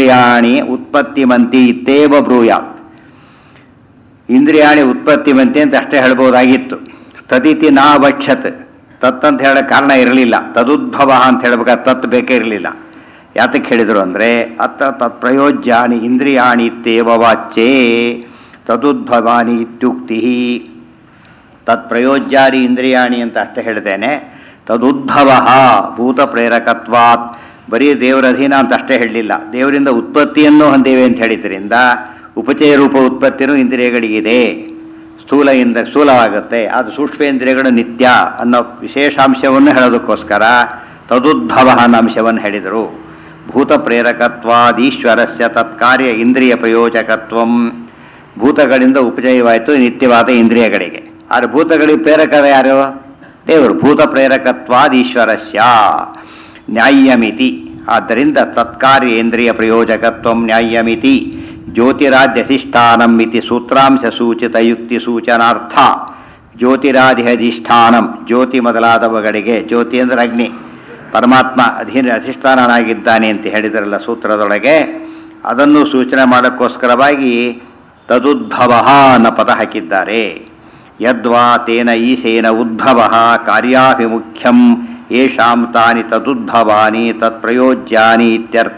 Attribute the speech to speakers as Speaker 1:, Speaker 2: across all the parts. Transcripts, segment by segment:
Speaker 1: ಇಂದ್ರಿಯಾಣಿ ಉತ್ಪತ್ತಿಮಂತಿ ಇತ್ತೇವ ಬ್ರೂಯಾತ್ ಇಂದ್ರಿಯಾಣಿ ಉತ್ಪತ್ತಿಮಂತಿ ಅಂತ ಅಷ್ಟೇ ಹೇಳ್ಬೋದಾಗಿತ್ತು ತದಿತಿ ನಾ ವಕ್ಷತ್ ತತ್ ಅಂತ ಹೇಳೋ ಕಾರಣ ಇರಲಿಲ್ಲ ತದುದ್ಭವ ಅಂತ ಹೇಳ್ಬೇಕಾದ್ರೆ ತತ್ ಬೇಕೇ ಇರಲಿಲ್ಲ ಯಾತಕ್ಕೆ ಹೇಳಿದರು ಅಂದರೆ ಅತ್ತ ತತ್ ಪ್ರಯೋಜ್ಯಾನಿ ಇಂದ್ರಿಯಾಣಿ ಇತ್ತೇವ ವಾಚ್ಯೇ ತದುದ್ಭವಾನಿ ಇತ್ಯುಕ್ತಿ ತತ್ ಪ್ರಯೋಜ್ಯಾನಿ ಇಂದ್ರಿಯಾಣಿ ಅಂತ ಅಷ್ಟೇ ಹೇಳ್ತೇನೆ ತದುದ್ಭವ ಭೂತ ಪ್ರೇರಕತ್ವಾತ್ ಬರೀ ದೇವರ ಅಧೀನ ಅಂತ ಅಷ್ಟೇ ಹೇಳಲಿಲ್ಲ ದೇವರಿಂದ ಉತ್ಪತ್ತಿಯನ್ನು ಹೊಂದೇವೆ ಅಂತ ಹೇಳಿದ್ರಿಂದ ಉಪಚಯ ರೂಪ ಉತ್ಪತ್ತಿನೂ ಇಂದ್ರಿಯಗಳಿಗಿದೆ ಸ್ಥೂಲ ಇಂದ ಸ್ಥೂಲವಾಗುತ್ತೆ ಅದು ಸೂಕ್ಷ್ಮೇಂದ್ರಿಯಗಳು ನಿತ್ಯ ಅನ್ನೋ ವಿಶೇಷಾಂಶವನ್ನು ಹೇಳೋದಕ್ಕೋಸ್ಕರ ತದುದ್ಭವ ಅನ್ನೋ ಅಂಶವನ್ನು ಹೇಳಿದರು ಭೂತ ಪ್ರೇರಕತ್ವಾದೀಶ್ವರಸ್ಯ ತತ್ಕಾರ್ಯ ಇಂದ್ರಿಯ ಪ್ರಯೋಜಕತ್ವಂ ಭೂತಗಳಿಂದ ಉಪಜಯವಾಯಿತು ನಿತ್ಯವಾದ ಇಂದ್ರಿಯಗಳಿಗೆ ಆದರೆ ಭೂತಗಳಿಗೆ ಪ್ರೇರಕರ ಯಾರು ದೇವರು ಭೂತ ಪ್ರೇರಕತ್ವಾದೀಶ್ವರಸ್ಯ ನ್ಯಾಯಮಿತಿ ಆದ್ದರಿಂದ ತತ್ಕಾರ್ಯ ಇಂದ್ರಿಯ ಪ್ರಯೋಜಕತ್ವ ನ್ಯಾಯಮಿತಿ ಜ್ಯೋತಿರಾದ್ಯಧಿಷ್ಠಾನಂ ಇತಿ ಸೂತ್ರಾಂಶ ಸೂಚಿತ ಯುಕ್ತಿ ಸೂಚನಾರ್ಥ ಜ್ಯೋತಿರಾಧಿಷ್ಠಾನಂ ಜ್ಯೋತಿ ಮೊದಲಾದವುಗಳಿಗೆ ಜ್ಯೋತಿ ಅಂದರೆ ಅಗ್ನಿ ಪರಮಾತ್ಮ ಅಧೀನ ಅಧಿಷ್ಠಾನನಾಗಿದ್ದಾನೆ ಅಂತ ಹೇಳಿದರಲ್ಲ ಸೂತ್ರದೊಳಗೆ ಅದನ್ನು ಸೂಚನೆ ಮಾಡೋಕ್ಕೋಸ್ಕರವಾಗಿ ತದುದ್ಭವ ಅನ್ನೋ ಪದ ಹಾಕಿದ್ದಾರೆ ಯದ್ವಾ ತೇನ ಈಶೇನ ಉದ್ಭವ ಕಾರ್ಯಾಭಿಮುಖ್ಯಂ ಯೇಷಾಂ ತಾನಿ ತದುದ್ಭವಾನಿ ತತ್ಪ್ರಯೋಜ್ಯಾನಿ ಇತ್ಯರ್ಥ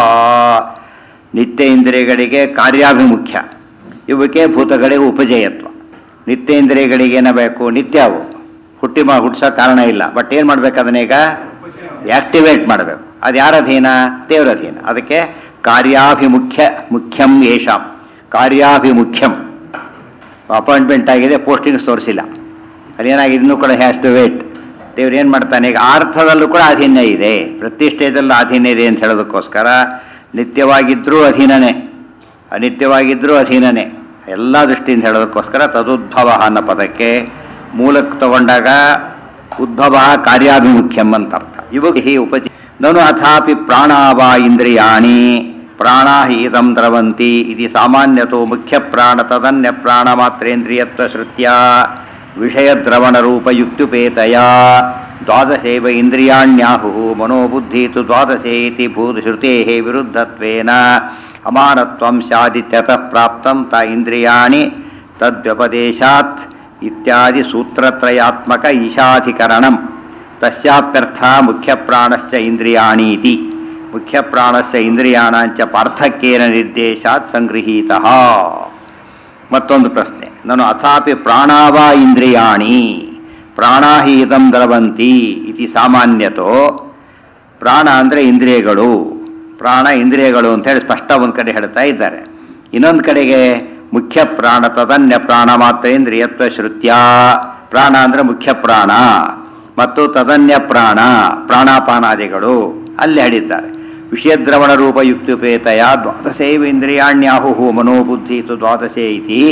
Speaker 1: ನಿತ್ಯ ಇಂದ್ರಿಯಗಳಿಗೆ ಕಾರ್ಯಾಭಿಮುಖ್ಯ ಇವಕ್ಕೆ ಭೂತಗಳಿಗೆ ಉಪಜಯತ್ವ ನಿತ್ಯ ಇಂದ್ರಿಯಗಳಿಗೆ ಏನಬೇಕು ನಿತ್ಯ ಅವು ಹುಟ್ಟಿ ಮಾ ಹುಟ್ಟಿಸೋ ಕಾರಣ ಇಲ್ಲ ಬಟ್ ಏನು ಮಾಡ್ಬೇಕು ಅದನ್ನೀಗ ಆಕ್ಟಿವೇಟ್ ಮಾಡಬೇಕು ಅದು ಯಾರ ಅಧೀನ ದೇವರ ಅಧೀನ ಅದಕ್ಕೆ ಕಾರ್ಯಾಭಿಮುಖ್ಯ ಮುಖ್ಯಂ ಯೇಷಾಂ ಕಾರ್ಯಾಭಿಮುಖ್ಯಂ ಅಪಾಯಿಂಟ್ಮೆಂಟ್ ಆಗಿದೆ ಪೋಸ್ಟಿಂಗ್ಸ್ ತೋರಿಸಿಲ್ಲ ಅದೇನಾಗಿದೆ ಇನ್ನೂ ಕೂಡ ಹ್ಯಾಸ್ ಟು ವೇಟ್ ದೇವ್ರು ಏನು ಮಾಡ್ತಾನೆ ಈಗ ಅರ್ಥದಲ್ಲೂ ಕೂಡ ಅಧೀನ ಇದೆ ಪ್ರತಿಷ್ಠೆಯದಲ್ಲೂ ಅಧೀನ ಇದೆ ಅಂತ ಹೇಳೋದಕ್ಕೋಸ್ಕರ ನಿತ್ಯವಾಗಿದ್ದರೂ ಅಧೀನನೇ ಅನಿತ್ಯವಾಗಿದ್ದರೂ ಅಧೀನನೇ ಎಲ್ಲ ದೃಷ್ಟಿಯಿಂದ ಹೇಳೋದಕ್ಕೋಸ್ಕರ ತದುದ್ಭವ ಅನ್ನೋ ಪದಕ್ಕೆ ಮೂಲಕ್ಕೆ ತಗೊಂಡಾಗ ಉದ್ಭವ ಕಾರ್ಯಾಭಿಮುಖ್ಯಂ ಅಂತ ಅರ್ಥ ಇವಾಗ ಹಿ ಉಪಜಿ ನನು ಅಥಾಪಿ ಪ್ರಾಣಾವ ಇಂದ್ರಿಯಾಣಿ ಪ್ರಾಣಾ ಹಿ ಇದಂ ದ್ರವಂತಿ ಇದು ಸಾಮಾನ್ಯತೋ ಮುಖ್ಯ ಪ್ರಾಣ ತದನ್ಯ ಪ್ರಾಣ ಮಾತ್ರೇಂದ್ರಿಯತ್ವ ಶ್ರುತ್ಯ ವಿಷಯ ದ್ರವಣ ರೂಪ ಯುಕ್ತುಪೇತಯ ದ್ವಾದಶೈವ ಇಂದ್ರಿಯಾಣ್ಯಾಹು ಮನೋಬುದ್ಧಿ ತು ದ್ವಾದಶೇ ಇತಿ ಭೂತ ಶ್ರುತೇ ವಿರುದ್ಧತ್ವೇನ ಅಮಾನತ್ವಂ ಸ್ಯಾದಿತ್ಯತಃ ಪ್ರಾಪ್ತಂ ತ ಇಂದ್ರಿಯಾಣಿ ತದ್ವ್ಯಪದೇಶಾತ್ ಇತ್ಯಾದಿ ಸೂತ್ರತ್ರಯಾತ್ಮಕ ಈಶಾಧಿಕರಣಂ ತಸ್ಯಾಪ್ಯರ್ಥ ಮುಖ್ಯಪ್ರಾಣಶ್ಚ ಇಂದ್ರಿಯಾಣೀತಿ ಮುಖ್ಯಪ್ರಾಣಸ್ಯ ಇಂದ್ರಿಯಾಣಾಂಚ ಪಾರ್ಥಕ್ಯೇನ ನಿರ್ದೇಶಾತ್ ಸಂಗೃಹೀತ ಮತ್ತೊಂದು ಪ್ರಶ್ನೆ ನಾನು ಅಥಾಪಿ ಪ್ರಾಣಾವ ಇಂದ್ರಿಯಾಣಿ ಪ್ರಾಣಾ ಹಿ ಇದಂ ದ್ರವಂತಿ ಇತಿ ಸಾಮಾನ್ಯತೋ ಪ್ರಾಣ ಅಂದರೆ ಇಂದ್ರಿಯಗಳು ಪ್ರಾಣ ಇಂದ್ರಿಯಗಳು ಅಂತ ಹೇಳಿ ಸ್ಪಷ್ಟ ಒಂದು ಕಡೆ ಹೇಳ್ತಾ ಇದ್ದಾರೆ ಇನ್ನೊಂದು ಕಡೆಗೆ ಮುಖ್ಯ ಪ್ರಾಣ ತದನ್ಯ ಪ್ರಾಣ ಮಾತ್ರ ಇಂದ್ರಿಯತ್ವ ಶ್ರುತ್ಯ ಪ್ರಾಣ ಅಂದರೆ ಮುಖ್ಯ ಪ್ರಾಣ ಮತ್ತು ತದನ್ಯ ಪ್ರಾಣ ಪ್ರಾಣಾಪಾನಾದಿಗಳು ಅಲ್ಲಿ ಹೇಳಿದ್ದಾರೆ ವಿಷಯದ್ರವಣ ರೂಪ ಯುಕ್ತುಪೇತಯ ದ್ವಾದಶೈವ ಇಂದ್ರಿಯಾಣ್ಯಾಹು ಮನೋಬುದ್ಧಿ ತು ದ್ವಾದಶೇ ಇತಿ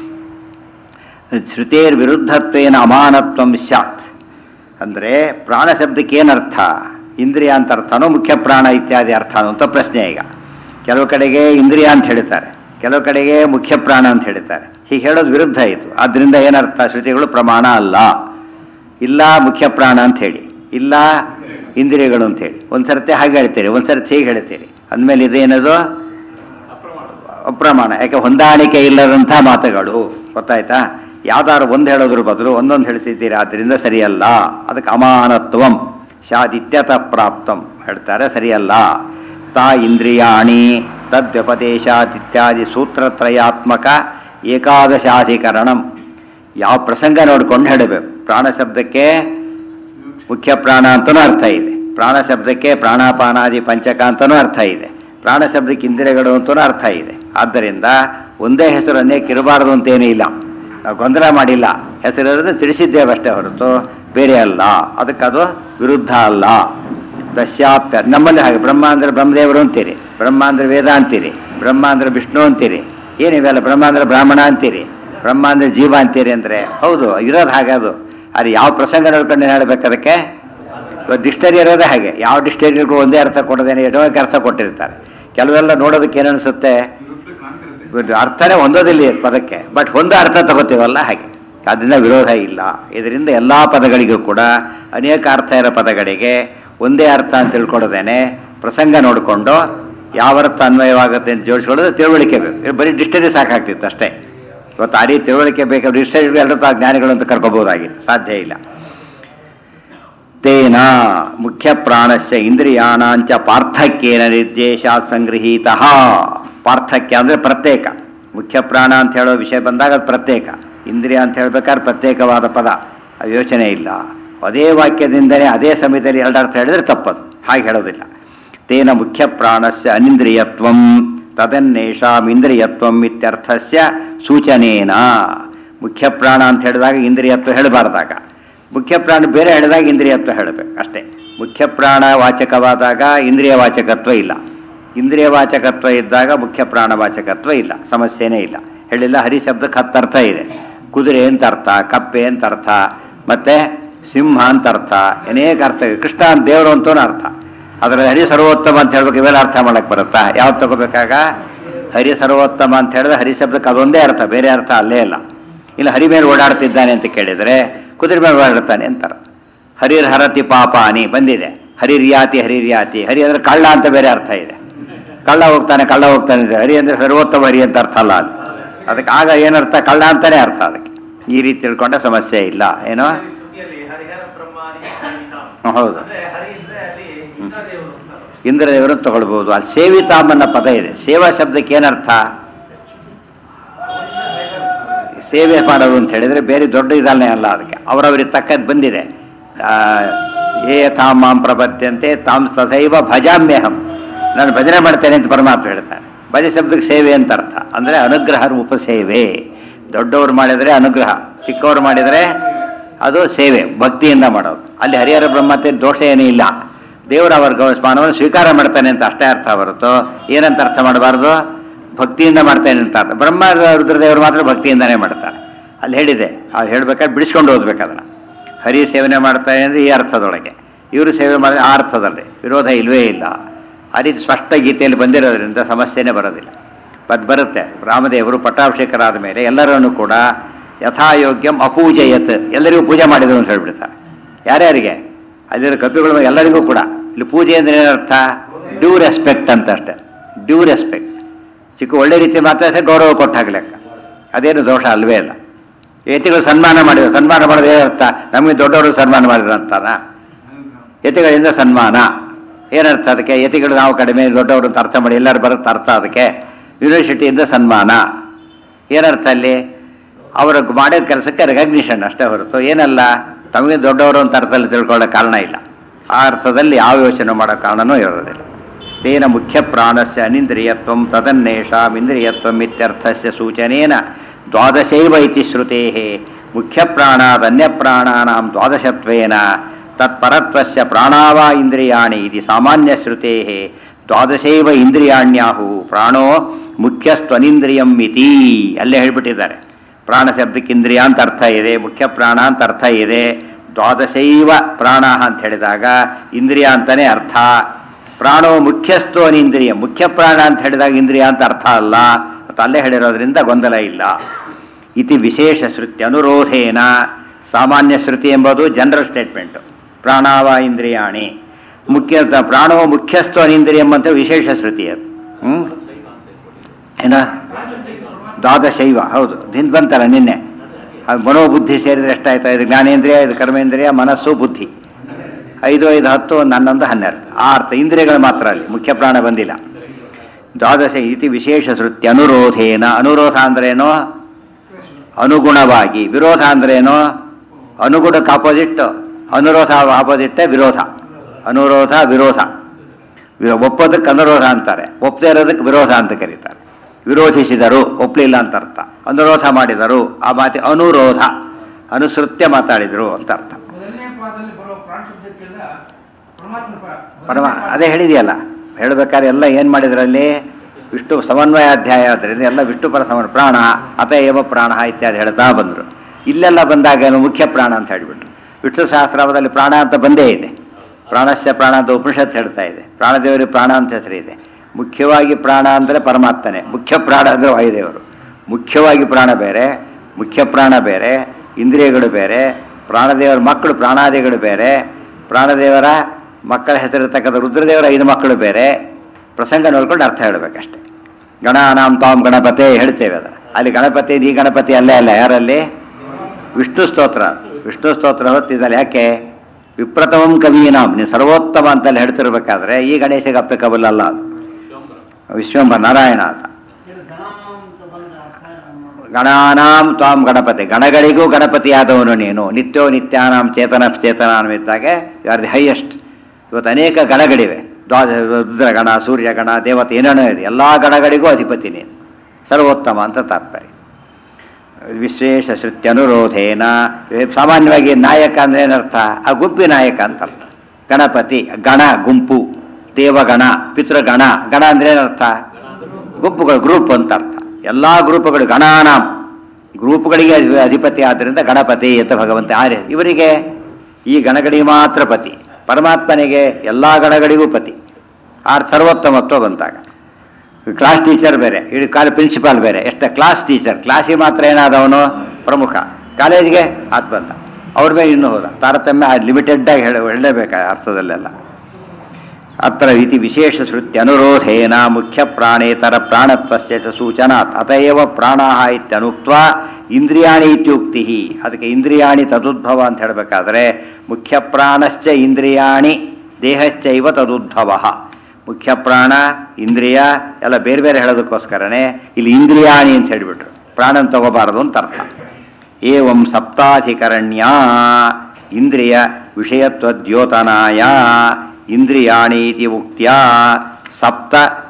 Speaker 1: ಶ್ರುತೇರ್ ವಿರುದ್ಧತ್ವೇನ ಅಮಾನತ್ವಂ ಸ್ಯಾತ್ ಅಂದರೆ ಪ್ರಾಣ ಶಬ್ದಕ್ಕೆ ಏನರ್ಥ ಇಂದ್ರಿಯ ಅಂತ ಅರ್ಥನೋ ಮುಖ್ಯ ಪ್ರಾಣ ಇತ್ಯಾದಿ ಅರ್ಥನೋ ಅಂತ ಪ್ರಶ್ನೆ ಈಗ ಕೆಲವು ಕಡೆಗೆ ಇಂದ್ರಿಯ ಅಂತ ಹೇಳ್ತಾರೆ ಕೆಲವು ಕಡೆಗೆ ಮುಖ್ಯ ಪ್ರಾಣ ಅಂತ ಹೇಳ್ತಾರೆ ಹೀಗೆ ಹೇಳೋದು ವಿರುದ್ಧ ಆಯಿತು ಆದ್ದರಿಂದ ಏನರ್ಥ ಶ್ರುತಿಗಳು ಪ್ರಮಾಣ ಅಲ್ಲ ಇಲ್ಲ ಮುಖ್ಯ ಪ್ರಾಣ ಅಂತ ಹೇಳಿ ಇಲ್ಲ ಇಂದ್ರಿಯಗಳು ಅಂತ ಹೇಳಿ ಒಂದ್ಸರ್ತಿ ಹಾಗೆ ಹೇಳ್ತೀರಿ ಒಂದ್ಸರ್ತಿ ಹೀಗೆ ಹೇಳ್ತೀರಿ ಅಂದಮೇಲೆ ಇದೇನದು ಅಪ್ರಮಾಣ ಯಾಕೆ ಹೊಂದಾಣಿಕೆ ಇಲ್ಲದಂಥ ಮಾತುಗಳು ಗೊತ್ತಾಯ್ತಾ ಯಾವ್ದಾದ್ರು ಒಂದು ಹೇಳೋದ್ರ ಬದಲು ಒಂದೊಂದು ಹೇಳ್ತಿದ್ದೀರಿ ಆದ್ದರಿಂದ ಸರಿಯಲ್ಲ ಅದಕ್ಕೆ ಅಮಾನತ್ವಂ ಶಾದಿತ್ಯತ ಪ್ರಾಪ್ತಂ ಹೇಳ್ತಾರೆ ಸರಿಯಲ್ಲ ತಾ ಇಂದ್ರಿಯಾಣಿ ತದ್ವ್ಯಪದೇಶಾದಿತ್ಯಾದಿ ಸೂತ್ರತ್ರಯಾತ್ಮಕ ಏಕಾದಶಾಧಿಕರಣಂ ಯಾವ ಪ್ರಸಂಗ ನೋಡ್ಕೊಂಡು ಹೇಳಬೇಕು ಪ್ರಾಣ ಶಬ್ದಕ್ಕೆ ಮುಖ್ಯ ಪ್ರಾಣ ಅಂತನೂ ಅರ್ಥ ಇದೆ ಪ್ರಾಣ ಶಬ್ದಕ್ಕೆ ಪ್ರಾಣಾಪಾನಾದಿ ಪಂಚಕ ಅಂತನೂ ಅರ್ಥ ಇದೆ ಪ್ರಾಣ ಶಬ್ದಕ್ಕೆ ಇಂದ್ರಿಯಗಳು ಅಂತನೂ ಅರ್ಥ ಇದೆ ಆದ್ದರಿಂದ ಒಂದೇ ಹೆಸರು ಅನೇಕ ಇರಬಾರದು ಅಂತೇನೂ ಇಲ್ಲ ನಾವು ಗೊಂದಲ ಮಾಡಿಲ್ಲ ಹೆಸರಿರೋದು ತಿಳಿಸಿದ್ದೇವೆ ಅಷ್ಟೇ ಹೊರತು ಬೇರೆ ಅಲ್ಲ ಅದಕ್ಕದು ವಿರುದ್ಧ ಅಲ್ಲ ದಶ್ಯಾಪ್ಯ ನಮ್ಮಲ್ಲಿ ಹಾಗೆ ಬ್ರಹ್ಮ ಅಂದ್ರೆ ಬ್ರಹ್ಮದೇವರು ಅಂತೀರಿ ಬ್ರಹ್ಮ ಅಂದ್ರೆ ವೇದ ಅಂತೀರಿ ಬ್ರಹ್ಮ ಅಂದ್ರೆ ವಿಷ್ಣು ಅಂತೀರಿ ಏನಿವೆಲ್ಲ ಬ್ರಹ್ಮ ಅಂದ್ರೆ ಬ್ರಾಹ್ಮಣ ಅಂತೀರಿ ಬ್ರಹ್ಮ ಅಂದ್ರೆ ಜೀವ ಅಂತೀರಿ ಅಂದ್ರೆ ಹೌದು ಇರೋದು ಹಾಗೆ ಅದು ಅದು ಯಾವ ಪ್ರಸಂಗ ನೋಡ್ಕೊಂಡು ಹೇಳ್ಬೇಕು ಅದಕ್ಕೆ ಡಿಕ್ಷನರಿ ಇರೋದೇ ಹಾಗೆ ಯಾವ ಡಿಕ್ಷನರಿಗೂ ಒಂದೇ ಅರ್ಥ ಕೊಡದೇನೆ ಎಡವಾಗಿ ಅರ್ಥ ಕೊಟ್ಟಿರ್ತಾರೆ ಕೆಲವೆಲ್ಲ ನೋಡೋದಕ್ಕೆ ಏನನ್ಸುತ್ತೆ ಅರ್ಥನೇ ಹೊಂದೋದಿಲ್ಲ ಈ ಪದಕ್ಕೆ ಬಟ್ ಹೊಂದೋ ಅರ್ಥ ತಗೋತೀವಲ್ಲ ಹಾಗೆ ಅದರಿಂದ ವಿರೋಧ ಇಲ್ಲ ಇದರಿಂದ ಎಲ್ಲ ಪದಗಳಿಗೂ ಕೂಡ ಅನೇಕ ಅರ್ಥ ಇರೋ ಪದಗಳಿಗೆ ಒಂದೇ ಅರ್ಥ ಅಂತ ತಿಳ್ಕೊಡದೇನೆ ಪ್ರಸಂಗ ನೋಡಿಕೊಂಡು ಯಾವ ಅರ್ಥ ಅನ್ವಯವಾಗುತ್ತೆ ಅಂತ ಜೋಡಿಸ್ಕೊಳ್ಳೋದು ತಿಳುವಳಿಕೆ ಬೇಕು ಇದು ಬರೀ ಡಿಕ್ಷನರಿ ಸಾಕಾಗ್ತಿತ್ತು ಅಷ್ಟೇ ಇವತ್ತು ಆ ರೀತಿ ತಿಳುವಳಿಕೆ ಬೇಕಾದ್ರೆ ಡಿಕ್ಷನರಿ ಎಲ್ಲರೂ ತಾ ಜ್ಞಾನಿಗಳು ಅಂತ ಕರ್ಕೋಬಹುದಾಗಿತ್ತು ಸಾಧ್ಯ ಇಲ್ಲ ತೇನ ಮುಖ್ಯ ಪ್ರಾಣಸ್ಯ ಇಂದ್ರಿಯಾಣಾಂಚ ಪಾರ್ಥಕ್ಯೇನ ನಿರ್ದೇಶ ಸಂಗೃಹೀತ ಪಾರ್ಥಕ್ಯ ಅಂದ್ರೆ ಪ್ರತ್ಯೇಕ ಮುಖ್ಯ ಪ್ರಾಣ ಅಂತ ಹೇಳೋ ವಿಷಯ ಬಂದಾಗ ಅದು ಪ್ರತ್ಯೇಕ ಇಂದ್ರಿಯ ಅಂತ ಹೇಳ್ಬೇಕಾದ್ರೆ ಪ್ರತ್ಯೇಕವಾದ ಪದ ಅದು ಯೋಚನೆ ಇಲ್ಲ ಅದೇ ವಾಕ್ಯದಿಂದಲೇ ಅದೇ ಸಮಯದಲ್ಲಿ ಎರಡರ್ಥ ಹೇಳಿದ್ರೆ ತಪ್ಪದು ಹಾಗೆ ಹೇಳೋದಿಲ್ಲ ತೇನ ಮುಖ್ಯ ಪ್ರಾಣಸ್ಯ ಅನಿಂದ್ರಿಯತ್ವಂ ತದನ್ನೇಷಾಂ ಇಂದ್ರಿಯತ್ವಂ ಇತ್ಯರ್ಥಸ್ಯ ಸೂಚನೇನ ಮುಖ್ಯ ಪ್ರಾಣ ಅಂತ ಹೇಳಿದಾಗ ಇಂದ್ರಿಯತ್ವ ಹೇಳಬಾರ್ದಾಗ ಮುಖ್ಯ ಪ್ರಾಣ ಬೇರೆ ಹೇಳಿದಾಗ ಇಂದ್ರಿಯತ್ವ ಹೇಳಬೇಕು ಅಷ್ಟೇ ಮುಖ್ಯ ಪ್ರಾಣ ವಾಚಕವಾದಾಗ ಇಂದ್ರಿಯ ವಾಚಕತ್ವ ಇಲ್ಲ ಇಂದ್ರಿಯ ವಾಚಕತ್ವ ಇದ್ದಾಗ ಮುಖ್ಯ ಪ್ರಾಣ ವಾಚಕತ್ವ ಇಲ್ಲ ಸಮಸ್ಯೆನೇ ಇಲ್ಲ ಹೇಳಿಲ್ಲ ಹರಿ ಶಬ್ದಕ್ಕೆ ಹತ್ತರ್ಥ ಇದೆ ಕುದುರೆ ಅಂತ ಅರ್ಥ ಕಪ್ಪೆ ಅಂತ ಅರ್ಥ ಮತ್ತೆ ಸಿಂಹ ಅಂತ ಅರ್ಥ ಅನೇಕ ಅರ್ಥ ಇದೆ. ಕೃಷ್ಣ ಅಂತ ದೇವರು ಅಂತೂ ಅರ್ಥ ಅದರಲ್ಲಿ ಹರಿ ಸರ್ವೋತ್ತಮ ಅಂತ ಹೇಳ್ಬೇಕು ಇವೆಲ್ಲ ಅರ್ಥ ಮಾಡಕ್ ಬರುತ್ತಾ ಯಾವ್ದು ತಗೋಬೇಕಾಗ ಹರಿ ಸರ್ವೋತ್ತಮ ಅಂತ ಹೇಳಿದ್ರೆ ಹರಿ ಶಬ್ದಕ್ಕೆ ಅದೊಂದೇ ಅರ್ಥ ಬೇರೆ ಅರ್ಥ ಅಲ್ಲೇ ಇಲ್ಲ ಇಲ್ಲ ಹರಿ ಮೇಲೆ ಓಡಾಡ್ತಿದ್ದಾನೆ ಅಂತ ಕೇಳಿದರೆ ಕುದುರೆ ಮೇಲೆ ಓಡಾಡ್ತಾನೆ ಅಂತಾರೆ ಹರಿರ್ ಹರತಿ ಪಾಪಾನಿ ಬಂದಿದೆ ಹರಿರ್ಯಾತಿ ಹರಿರ್ಯಾತಿ ಹರಿ ಅಂದ್ರೆ ಕಳ್ಳ ಅಂತ ಬೇರೆ ಅರ್ಥ ಇದೆ ಕಳ್ಳ ಹೋಗ್ತಾನೆ ಕಳ್ಳ ಹೋಗ್ತಾನೆ ಇದೆ. ಹರಿ ಅಂದ್ರೆ ಸರ್ವೋತ್ತಮ ಹರಿ ಅಂತ ಅರ್ಥ ಅಲ್ಲ ಅಲ್ಲಿ ಅದಕ್ಕೆ ಆಗ ಏನರ್ಥ ಕಳ್ಳ ಅಂತಾನೆ ಅರ್ಥ ಅದಕ್ಕೆ ಈ ರೀತಿ ತಿಳ್ಕೊಂಡ ಸಮಸ್ಯೆ ಇಲ್ಲ ಏನೋ
Speaker 2: ಸ್ತುತಿಯಲ್ಲಿ ಹರಿಹರ ಬ್ರಹ್ಮಾನಿ ಸೇವಿತಾಂ.
Speaker 1: ಹ್ಮ್, ಹೌದು
Speaker 2: ಅಂದ್ರೆ ಹರಿ ಅಂದ್ರೆ ಅಲ್ಲಿ ಇಂದ್ರದೇವರು ಅಂತ.
Speaker 1: ಇಂದ್ರದೇವರು ತಗೊಳ್ಬಹುದು ಅಲ್ಲಿ ಸೇವಿತಾಮನ್ನ ಪದ ಇದೆ ಸೇವಾ ಶಬ್ದಕ್ಕೆ ಏನರ್ಥ ಸೇವೆ ಮಾಡೋದು ಅಂತ ಹೇಳಿದ್ರೆ ಬೇರೆ ದೊಡ್ಡ ಇದಲ್ಲೇ ಅಲ್ಲ ಅದಕ್ಕೆ ಅವರವರಿಗೆ ತಕ್ಕದ್ದು ಬಂದಿದೆ ಆ, ಏ ತಾಂ ಮಾಂ ಪ್ರಪದ್ಯಂತೆ ತಾಂ ತಥೈವ ಭಜಾಮ್ಯಹಂ ನಾನು ಭಜನೆ ಮಾಡ್ತೇನೆ ಅಂತ ಪರಮಾತ್ಮ ಹೇಳ್ತಾನೆ ಭಜ ಶಬ್ದಕ್ಕೆ ಸೇವೆ ಅಂತ ಅರ್ಥ ಅಂದ್ರೆ ಅನುಗ್ರಹ ರೂಪ ಸೇವೆ ದೊಡ್ಡವರು ಮಾಡಿದರೆ ಅನುಗ್ರಹ ಚಿಕ್ಕವರು ಮಾಡಿದರೆ ಅದು ಸೇವೆ ಭಕ್ತಿಯಿಂದ ಮಾಡೋದು ಅಲ್ಲಿ ಹರಿಹರ ಬ್ರಹ್ಮತೆ ದೋಷ ಏನೂ ಇಲ್ಲ ದೇವರ ವರ್ಗ ಸ್ಮಾನವನ್ನು ಸ್ವೀಕಾರ ಮಾಡ್ತಾನೆ ಅಂತ ಅಷ್ಟೇ ಅರ್ಥ ಬರುತ್ತೋ ಏನಂತ ಅರ್ಥ ಮಾಡಬಾರ್ದು ಭಕ್ತಿಯಿಂದ ಮಾಡ್ತಾನೆ ಅಂತ ಅರ್ಥ ಬ್ರಹ್ಮ ರುದ್ರದೇವರು ಮಾತ್ರ ಭಕ್ತಿಯಿಂದನೇ ಮಾಡ್ತಾರೆ ಅಲ್ಲಿ ಹೇಳಿದೆ ಅದು ಹೇಳ್ಬೇಕಾದ್ರೆ ಬಿಡಿಸ್ಕೊಂಡು ಓದ್ಬೇಕು ಅದನ್ನ ಹರಿ ಸೇವನೆ ಮಾಡ್ತಾನೆ ಅಂದರೆ ಈ ಅರ್ಥದೊಳಗೆ ಇವರು ಸೇವೆ ಮಾಡಿದ್ರೆ ಆ ಅರ್ಥದಲ್ಲಿ ವಿರೋಧ ಇಲ್ವೇ ಇಲ್ಲ ಆ ರೀತಿ ಸ್ಪಷ್ಟ ಗೀತೆಯಲ್ಲಿ ಬಂದಿರೋದ್ರಿಂದ ಸಮಸ್ಯೆನೇ ಬರೋದಿಲ್ಲ ಅದು ಬರುತ್ತೆ ರಾಮದೇವರು ಪಟ್ಟಾಭಿಷೇಕರಾದ ಮೇಲೆ ಎಲ್ಲರನ್ನು ಕೂಡ ಯಥಾಯೋಗ್ಯಂ ಅಪೂಜಯತ್ ಎಲ್ಲರಿಗೂ ಪೂಜೆ ಮಾಡಿದ್ರು ಅಂತ ಹೇಳ್ಬಿಡ್ತಾರೆ ಯಾರ್ಯಾರಿಗೆ ಅಲ್ಲಿರೋ ಕಪಿಗಳು ಎಲ್ಲರಿಗೂ ಕೂಡ ಇಲ್ಲಿ ಪೂಜೆ ಅಂದ್ರೆ ಏನರ್ಥ ಡ್ಯೂ ರೆಸ್ಪೆಕ್ಟ್ ಅಂತ ಅಷ್ಟೇ ಡ್ಯೂ ರೆಸ್ಪೆಕ್ಟ್ ಚಿಕ್ಕ ಒಳ್ಳೆ ರೀತಿ ಮಾತಾಡಿದ್ರೆ ಗೌರವ ಕೊಟ್ಟ ಲೆಕ್ಕ ಅದೇನು ದೋಷ ಅಲ್ವೇ ಇಲ್ಲ ಯತಿಗಳು ಸನ್ಮಾನ ಮಾಡಿದ್ರು ಸನ್ಮಾನ ಮಾಡೋದು ಏನರ್ಥ ನಮಗೆ ದೊಡ್ಡವರು ಸನ್ಮಾನ ಮಾಡಿದ್ರು ಅಂತಾನ ಯತಿಗಳಿಂದ ಸನ್ಮಾನ ಏನರ್ಥ ಅದಕ್ಕೆ ಯತಿಗಳು ನಾವು ಕಡಿಮೆ ದೊಡ್ಡವರು ಅಂತ ಅರ್ಥ ಮಾಡಿ ಎಲ್ಲರೂ ಬರುತ್ತೆ ಅರ್ಥ ಅದಕ್ಕೆ ಯೂನಿವರ್ಸಿಟಿಯಿಂದ ಸನ್ಮಾನ ಏನರ್ಥ ಅಲ್ಲಿ ಅವರು ಮಾಡಿದ ಕೆಲಸಕ್ಕೆ ರೆಕಗ್ನಿಷನ್ ಅಷ್ಟೇ ಹೊರತು ಏನಲ್ಲ ತಮಗೆ ದೊಡ್ಡವರು ಅಂತ ಅರ್ಥದಲ್ಲಿ ತಿಳ್ಕೊಳ್ಳೋ ಕಾರಣ ಇಲ್ಲ ಆ ಅರ್ಥದಲ್ಲಿ ಯಾವ ಯೋಚನೆ ಮಾಡೋ ಕಾರಣನೂ ಇರೋದಿಲ್ಲ ತೇನ ಮುಖ್ಯ ಪ್ರಾಣಸ್ಯ ಅನಿಂದ್ರಿಯತ್ವಂ ತದನ್ನೇಷಾಂ ಇಂದ್ರಿಯತ್ವಂ ಇತ್ಯರ್ಥಸ್ಯ ಸೂಚನೇನ ದ್ವಾದಶೈವ ಇತಿ ಶ್ರುತೇಃ ಮುಖ್ಯ ಪ್ರಾಣಾದನ್ಯ ಪ್ರಾಣಾನಾಂ ದ್ವಾದಶತ್ವೇನ ತತ್ಪರತ್ವಸ್ಯ ಪ್ರಾಣಾವಾ ಇಂದ್ರಿಯಾಣಿ ಇತಿ ಸಾಮಾನ್ಯ ಶ್ರುತೇಃ ದ್ವಾದಶೈವ ಇಂದ್ರಿಯಾಣ್ಯಾಹು ಪ್ರಾಣೋ ಮುಖ್ಯಸ್ತ್ವನಿಂದ್ರಿಯಂ ಇತಿ ಅಲ್ಲೇ ಹೇಳ್ಬಿಟ್ಟಿದ್ದಾರೆ ಪ್ರಾಣ ಶಬ್ದಕ್ಕೆ ಇಂದ್ರಿಯ ಅಂತ ಅರ್ಥ ಇದೆ ಮುಖ್ಯ ಪ್ರಾಣ ಅಂತ ಅರ್ಥ ಇದೆ ದ್ವಾದಶೈವ ಪ್ರಾಣ ಅಂತ ಹೇಳಿದಾಗ ಇಂದ್ರಿಯ ಅಂತಾನೆ ಅರ್ಥ ಪ್ರಾಣೋ ಮುಖ್ಯಸ್ತು ಅನಿಂದ್ರಿಯ ಮುಖ್ಯ ಪ್ರಾಣ ಅಂತ ಹೇಳಿದಾಗ ಇಂದ್ರಿಯ ಅಂತ ಅರ್ಥ ಅಲ್ಲ ಅಂತ ಅಲ್ಲೇ ಹೇಳಿರೋದ್ರಿಂದ ಗೊಂದಲ ಇಲ್ಲ ಇತಿ ವಿಶೇಷ ಶ್ರುತಿ ಅನುರೋಧೇನ ಸಾಮಾನ್ಯ ಶ್ರುತಿ ಎಂಬುದು ಜನರಲ್ ಸ್ಟೇಟ್ಮೆಂಟ್ ಪ್ರಾಣಾವ ಇಂದ್ರಿಯಾಣಿ ಮುಖ್ಯ ಪ್ರಾಣೋ ಮುಖ್ಯಸ್ತು ಅನಿಂದ್ರಿಯಂ ಅಂತ ವಿಶೇಷ ಶ್ರುತಿ ಅದು ಹ್ಮ್ ಏನ ದ್ವಾದಶೈವ ಹೌದು ಹಿಂದ್ ಬಂತಲ್ಲ ನಿನ್ನೆ ಅದು ಮನೋಬುದ್ಧಿ ಸೇರಿದ್ರೆ ಎಷ್ಟಾಯ್ತು ಇದು ಜ್ಞಾನೇಂದ್ರಿಯ ಇದು ಕರ್ಮೇಂದ್ರಿಯ ಮನಸ್ಸು ಬುದ್ಧಿ ಐದು ಐದು ಹತ್ತು ಒಂದು ಹನ್ನೊಂದು ಹನ್ನೆರಡು ಆ ಅರ್ಥ ಇಂದ್ರಿಯಗಳು ಮಾತ್ರ ಅಲ್ಲಿ ಮುಖ್ಯ ಪ್ರಾಣ ಬಂದಿಲ್ಲ ದ್ವಾದಶ ಇತಿ ವಿಶೇಷ ಶ್ರುತಿ ಅನುರೋಧೇನ ಅನುರೋಧ ಅಂದ್ರೇನು ಅನುಗುಣವಾಗಿ ವಿರೋಧ ಅಂದ್ರೇನು ಅನುಗುಣಕ್ಕೆ ಆಪೋಸಿಟ್ ಅನುರೋಧ ಆಪೋಸಿಟ್ ವಿರೋಧ ಅನುರೋಧ ವಿರೋಧ ವಿ- ಒಪ್ಪೋದಕ್ಕೆ ಅನುರೋಧ ಅಂತಾರೆ ಒಪ್ಪದೇ ಇರೋದಕ್ಕೆ ವಿರೋಧ ಅಂತ ಕರೀತಾರೆ ವಿರೋಧಿಸಿದರು ಒಪ್ಪಲಿಲ್ಲ ಅಂತ ಅರ್ಥ ಅನುರೋಧ ಮಾಡಿದರು ಆ ಮಾತಿ ಅನುರೋಧ ಅನುಸೃತ್ಯ ಮಾತಾಡಿದರು ಅಂತ ಅರ್ಥ
Speaker 3: ಮೊದಲನೇ ಪಾದದಲ್ಲಿ ಬರುವ ಪ್ರಾಣ ಶಬ್ದಕ್ಕೆಲ್ಲ ಪರಮಾತ್ಮ ಪ-
Speaker 1: ಪರಮ ಅದೇ ಹೇಳಿದೆಯಲ್ಲ ಹೇಳ್ಬೇಕಾದ್ರೆ ಎಲ್ಲ ಏನು ಮಾಡಿದ್ರಲ್ಲಿ ವಿಷ್ಣು ಸಮನ್ವಯ ಅಧ್ಯಾಯ ಆದ್ದರಿಂದ ಎಲ್ಲ ವಿಷ್ಣು ಪರ ಸಮನ್ ಪ್ರಾಣ ಅತ ಏವ ಪ್ರಾಣ ಇತ್ಯಾದಿ ಹೇಳ್ತಾ ಬಂದರು ಇಲ್ಲೆಲ್ಲ ಬಂದಾಗ ಏನು ಮುಖ್ಯ ಪ್ರಾಣ ಅಂತ ಹೇಳಿಬಿಟ್ರು ವಿಷ್ಣು ಸಹಸ್ರಾವದಲ್ಲಿ ಪ್ರಾಣ ಅಂತ ಬಂದೇ ಇದೆ ಪ್ರಾಣಸ್ಯ ಪ್ರಾಣ ಅಂತ ಉಪನಿಷತ್ ಹೇಳ್ತಾ ಇದೆ ಪ್ರಾಣದೇವರಿಗೆ ಪ್ರಾಣ ಅಂತ ಹೆಸರಿದೆ ಮುಖ್ಯವಾಗಿ ಪ್ರಾಣ ಅಂದರೆ ಪರಮಾತ್ಮನೇ ಮುಖ್ಯ ಪ್ರಾಣ ಅಂದರೆ ವಾಯುದೇವರು ಮುಖ್ಯವಾಗಿ ಪ್ರಾಣ ಬೇರೆ ಮುಖ್ಯ ಪ್ರಾಣ ಬೇರೆ ಇಂದ್ರಿಯಗಳು ಬೇರೆ ಪ್ರಾಣದೇವರ ಮಕ್ಕಳು ಪ್ರಾಣಾದಿಗಳು ಬೇರೆ ಪ್ರಾಣದೇವರ ಮಕ್ಕಳ ಹೆಸರಿರ್ತಕ್ಕಂಥ ರುದ್ರದೇವರ ಐದು ಮಕ್ಕಳು ಬೇರೆ ಪ್ರಸಂಗ ನೋಡ್ಕೊಂಡು ಅರ್ಥ ಹೇಳಬೇಕಷ್ಟೆ ಗಣಾನಾಂ ತಾಮ್ ಗಣಪತಿ ಹೇಳ್ತೇವೆ ಅದನ್ನು ಅಲ್ಲಿ ಗಣಪತಿ ಈ ಗಣಪತಿ ಅಲ್ಲೇ ಅಲ್ಲ ಯಾರಲ್ಲಿ ವಿಷ್ಣು ಸ್ತೋತ್ರ ವಿಷ್ಣು ಸ್ತೋತ್ರ ಹೊತ್ತಿದ್ದಲ್ಲ ಯಾಕೆ ವಿಪ್ರತಮಂ ಕವೀನಾಂ ನೀವು ಸರ್ವೋತ್ತಮ ಅಂತಲ್ಲಿ ಹೇಳ್ತಿರ್ಬೇಕಾದ್ರೆ ಈ ಗಣೇಶಗೆ ಅಪ್ಲಿಕಬಲ್ ಅಲ್ಲ ಅದು ವಿಶ್ವಂಬ ನಾರಾಯಣ ಅಂತ ಗಣಾನಾಂ ತ್ವಾಂ ಗಣಪತಿ ಗಣಗಳಿಗೂ ಗಣಪತಿಯಾದವನು ನೀನು ನಿತ್ಯೋ ನಿತ್ಯಾನಾಂ ಚೇತನ ಚೇತನಾಂ ಇದ್ದಾಗೆ ಯು ಆರ್ ದಿ ಹೈಯೆಸ್ಟ್ ಇವತ್ತು ಅನೇಕ ಗಣಗಳಿವೆ ದ್ವಾದ ರುದ್ರಗಣ ಸೂರ್ಯಗಣ ದೇವತೆ ಏನೇನೋ ಇದೆ ಎಲ್ಲ ಗಣಗಳಿಗೂ ಅಧಿಪತಿ ನೀನು ಸರ್ವೋತ್ತಮ ಅಂತ ತಾತ್ಪರ್ಯ ವಿಶೇಷ ಶ್ರುತ್ಯನುರೋಧೇನ ಸಾಮಾನ್ಯವಾಗಿ ನಾಯಕ ಅಂದ್ರೆ ಏನರ್ಥ ಆ ಗುಂಪಿ ನಾಯಕ ಅಂತ ಅರ್ಥ ಗಣಪತಿ ಗಣ ಗುಂಪು ದೇವಗಣ ಪಿತೃಗಣ ಗಣ ಅಂದ್ರೆ ಏನರ್ಥ ಗುಂಪುಗಳು ಗ್ರೂಪ್ ಅಂತ ಅರ್ಥ ಎಲ್ಲಾ ಗ್ರೂಪ್ಗಳು ಗಣಾನಾಂ ಗ್ರೂಪ್ಗಳಿಗೆ ಅಧಿ- ಅಧಿಪತಿ ಆದ್ದರಿಂದ ಗಣಪತಿ ಅಂತ ಭಗವಂತ ಆರ್ಯ ಇವರಿಗೆ ಈ ಗಣಗಳಿಗೆ ಮಾತ್ರ ಪತಿ ಪರಮಾತ್ಮನಿಗೆ ಎಲ್ಲಾ ಗಣಗಳಿಗೂ ಪತಿ ಆರ್ ಸರ್ವೋತ್ತಮತ್ವ ಬಂತಾಗ ಕ್ಲಾಸ್ ಟೀಚರ್ ಬೇರೆ ಇಡೀ ಕಾಲ ಪ್ರಿನ್ಸಿಪಾಲ್ ಬೇರೆ ಎಷ್ಟ ಕ್ಲಾಸ್ ಟೀಚರ್ ಕ್ಲಾಸಿಗೆ ಮಾತ್ರ ಏನಾದವನು ಪ್ರಮುಖ ಕಾಲೇಜ್ಗೆ ಆತ್ ಬಂದ ಅವ್ರ ಮೇಲೆ ಇನ್ನೂ ಹೋದ ತಾರತಮ್ಯ ಲಿಮಿಟೆಡ್ ಆಗಿ ಹೇಳ ಹೇಳಲೇಬೇಕ ಅರ್ಥದಲ್ಲೆಲ್ಲ ಅತ್ರ ಇತಿ ವಿಶೇಷ ಶ್ರುತ್ಯ ಅನುರೋಧೇನ ಮುಖ್ಯ ಪ್ರಾಣೇತರ ಪ್ರಾಣತ್ವಸ್ಯ ಚ ಸೂಚನಾತ್ ಅತಯವ ಪ್ರಾಣಾಹ ಇತ್ಯನುಕ್ತ ಇಂದ್ರಿಯಾಣಿ ಇತ್ಯುಕ್ತಿ ಅದಕ್ಕೆ ಇಂದ್ರಿಯಾಣಿ ತದುದ್ಭವ ಅಂತ ಹೇಳಬೇಕಾದ್ರೆ ಮುಖ್ಯ ಪ್ರಾಣಶ್ಚ ಇಂದ್ರಿಯಾಣಿ ದೇಹಶ್ಚೈವ ತದುದ್ಭವ ಮುಖ್ಯ ಪ್ರಾಣ ಇಂದ್ರಿಯ ಎಲ್ಲ ಬೇರೆ ಬೇರೆ ಹೇಳೋದಕ್ಕೋಸ್ಕರನೇ ಇಲ್ಲಿ ಇಂದ್ರಿಯಾಣಿ ಅಂತ ಹೇಳಿಬಿಟ್ರು ಪ್ರಾಣನ್ ತಗೋಬಾರದು ಅಂತ ಅರ್ಥ ಏವಂ ಸಪ್ತಾಧಿಕರಣ್ಯ ಇಂದ್ರಿಯ ವಿಷಯತ್ವದ್ಯೋತನಾಯ ಇಂದ್ರಿಯಾಣೀತಿ ಉಕ್ತ್ಯ ಸಪ್ತ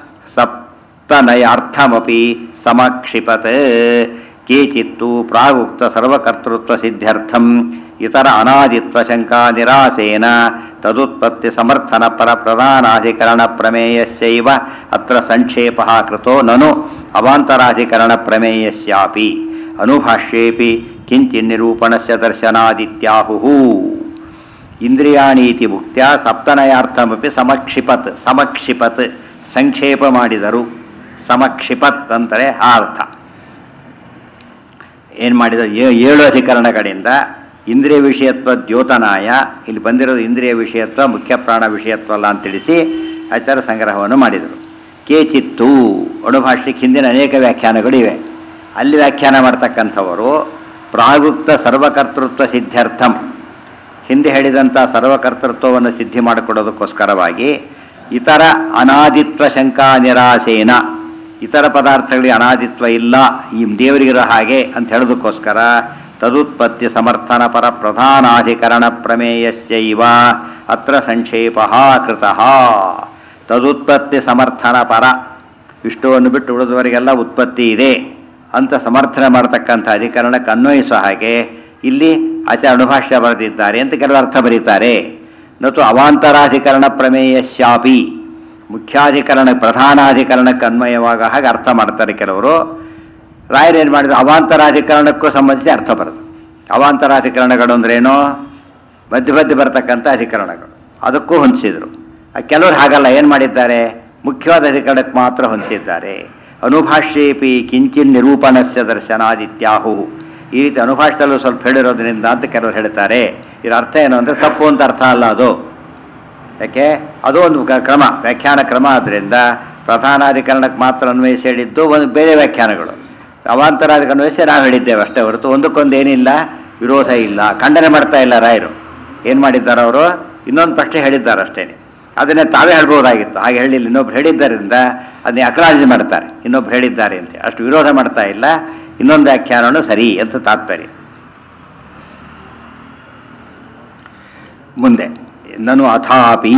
Speaker 1: ಸಪ್ತನಯಾರ್ಥಮಪಿ ಸಮಕ್ಷಿಪತ್ ಕೇಚಿತ್ತು ಪ್ರಾಗುಕ್ತ ಸರ್ವಕರ್ತೃತ್ವ ಸಿದ್ಧ್ಯರ್ಥಂ ಇತರ ಅನಾದಿತ್ವ ಶಂಕಾ ನಿರಾಸೇನ ತದುತ್ಪತ್ತಿ ಸಮರ್ಥನ ಪರ ಪ್ರಧಾನಾಧಿಕರಣ ಪ್ರಮೇಯಸ್ಯೈವ ಅತ್ರ ಸಂಕ್ಷೇಪ ಕೃತೋ ನನು ಅವಾಂತರಾಧಿಕರಣ ಪ್ರಮೇಯಸ್ಯಾಪಿ ಅನುಭಾಷ್ಯೇಪಿ ಕಿಂಚಿನ್ನಿರೂಪಣಸ್ಯ ದರ್ಶನಾದಿತ್ಯಾಹುಹು ಇಂದ್ರಿಯಾಣೀತಿ ಮುಕ್ತ್ಯ ಸಪ್ತನಯಾರ್ಥಮಪಿ ಸಮಕ್ಷಿಪತ್ ಸಮಕ್ಷಿಪತ್ ಸಂಕ್ಷೇಪ ಮಾಡಿದರು ಸಮಕ್ಷಿಪತ್ ಅಂದರೆ ಆ ಅರ್ಥ ಏನು ಮಾಡಿದ ಏ- ಏಳು ಅಧಿಕರಣಗಳಿಂದ ಇಂದ್ರಿಯ ವಿಷಯತ್ವ ದ್ಯೋತನಾಯ ಇಲ್ಲಿ ಬಂದಿರೋದು ಇಂದ್ರಿಯ ವಿಷಯತ್ವ ಮುಖ್ಯ ಪ್ರಾಣ ವಿಷಯತ್ವ ಅಲ್ಲ ಅಂತ ತಿಳಿಸಿ ಆಚಾರ ಸಂಗ್ರಹವನ್ನು ಮಾಡಿದರು ಕೇಚಿತ್ತು ಅಣುಭಾಷ್ಯಕ್ಕೆ ಹಿಂದಿನ ಅನೇಕ ವ್ಯಾಖ್ಯಾನಗಳಿವೆ ಅಲ್ಲಿ ವ್ಯಾಖ್ಯಾನ ಮಾಡ್ತಕ್ಕಂಥವರು ಪ್ರಾಗುಕ್ತ ಸರ್ವಕರ್ತೃತ್ವ ಸಿದ್ಧಾರ್ಥಂ ಹಿಂದೆ ಹೇಳಿದಂಥ ಸರ್ವಕರ್ತೃತ್ವವನ್ನು ಸಿದ್ಧಿ ಮಾಡಿಕೊಡೋದಕ್ಕೋಸ್ಕರವಾಗಿ ಇತರ ಅನಾದಿತ್ವ ಶಂಕಾ ನಿರಾಸೇನ ಇತರ ಪದಾರ್ಥಗಳಿಗೆ ಅನಾದಿತ್ವ ಇಲ್ಲ ಈ ದೇವರಿಗಿರೋ ಹಾಗೆ ಅಂತ ಹೇಳೋದಕ್ಕೋಸ್ಕರ ತದುತ್ಪತ್ತಿ ಸಮರ್ಥನ ಪರ ಪ್ರಧಾನಾಧಿಕರಣ ಪ್ರಮೇಯಸ್ಯೈವ ಅತ್ರ ಸಂಕ್ಷೇಪ ಕೃತಃ ತದುತ್ಪತ್ತಿ ಸಮರ್ಥನ ಪರ ವಿಷ್ಣುವನ್ನು ಬಿಟ್ಟು ಉಳಿದವರಿಗೆಲ್ಲ ಉತ್ಪತ್ತಿ ಇದೆ ಅಂತ ಸಮರ್ಥನೆ ಮಾಡತಕ್ಕಂಥ ಅಧಿಕರಣಕ್ಕೆ ಅನ್ವಯಿಸುವ ಹಾಗೆ ಇಲ್ಲಿ ಆಚಾರ ಅನುಭಾಷ್ಯ ಬರೆದಿದ್ದಾರೆ ಅಂತ ಕೆಲವರು ಅರ್ಥ ಬರೀತಾರೆ ನತು ಅವಾಂತರಾಧಿಕರಣ ಪ್ರಮೇಯಶ್ಯಾಪಿ ಮುಖ್ಯಾಧಿಕರಣ ಪ್ರಧಾನಾಧಿಕರಣಕ್ಕೆ ಅನ್ವಯವಾಗ ಹಾಗೆ ಅರ್ಥ ಮಾಡ್ತಾರೆ ಕೆಲವರು ರಾಯರು ಏನು ಮಾಡಿದ್ರು ಅವಾಂತರಾಧಿಕರಣಕ್ಕೂ ಸಂಬಂಧಿಸಿ ಅರ್ಥ ಬರೋದು ಅವಾಂತರಾಧಿಕರಣಗಳು ಅಂದ್ರೇನು ಮಧ್ಯ ಮಧ್ಯ ಬರ್ತಕ್ಕಂಥ ಅಧಿಕರಣಗಳು ಅದಕ್ಕೂ ಹೊಂದಿಸಿದ್ರು ಆ ಕೆಲವರು ಹಾಗಲ್ಲ ಏನು ಮಾಡಿದ್ದಾರೆ ಮುಖ್ಯವಾದ ಅಧಿಕರಣಕ್ಕೆ ಮಾತ್ರ ಹೊಂದಿಸಿದ್ದಾರೆ ಅನುಭಾಷ್ಯೇಪಿ ಕಿಂಚಿನ್ ನಿರೂಪಣಸ್ಯ ದರ್ಶನಾದಿತ್ಯಾಹು ಈ ರೀತಿ ಅನುಭಾಷದಲ್ಲೂ ಸ್ವಲ್ಪ ಹೇಳಿರೋದ್ರಿಂದ ಅಂತ ಕೆಲವರು ಹೇಳ್ತಾರೆ ಇದರ ಅರ್ಥ ಏನು ಅಂದರೆ ತಪ್ಪು ಅಂತ ಅರ್ಥ ಅಲ್ಲ ಅದು ಯಾಕೆ ಅದು ಒಂದು ಕ- ಕ್ರಮ ವ್ಯಾಖ್ಯಾನ ಕ್ರಮ ಆದ್ದರಿಂದ ಪ್ರಧಾನಾಧಿಕರಣಕ್ಕೆ ಮಾತ್ರ ಅನ್ವಯಿಸಿ ಹೇಳಿದ್ದು ಒಂದು ಬೇರೆ ವ್ಯಾಖ್ಯಾನಗಳು ಅವಾಂತರಾಧಿಕ ಅನ್ವಯಿಸಿ ನಾವು ಹೇಳಿದ್ದೇವೆ ಅಷ್ಟೇ ಹೊರತು ಒಂದಕ್ಕೊಂದು ಏನಿಲ್ಲ ವಿರೋಧ ಇಲ್ಲ ಖಂಡನೆ ಮಾಡ್ತಾ ಇಲ್ಲ ರಾಯರು ಏನು ಮಾಡಿದ್ದಾರೆ ಅವರು ಇನ್ನೊಂದು ಪ್ರಶ್ನೆ ಹೇಳಿದ್ದಾರೆ ಅಷ್ಟೇನೆ ಅದನ್ನೇ ತಾವೇ ಹೇಳ್ಬೋದಾಗಿತ್ತು ಹಾಗೆ ಹೇಳಿಲ್ಲ ಇನ್ನೊಬ್ರು ಹೇಳಿದ್ದರಿಂದ ಅದನ್ನೇ ಅಕ್ರಾಲಜಿ ಮಾಡ್ತಾರೆ ಇನ್ನೊಬ್ರು ಹೇಳಿದ್ದಾರೆ ಅಂತ ಅಷ್ಟು ವಿರೋಧ ಮಾಡ್ತಾ ಇಲ್ಲ ಇನ್ನೊಂದು ವ್ಯಾಖ್ಯಾನನು ಸರಿ ಅಂತ ತಾತ್ಪರ್ಯ ಮುಂದೆ ನನು ಅಥಾಪಿ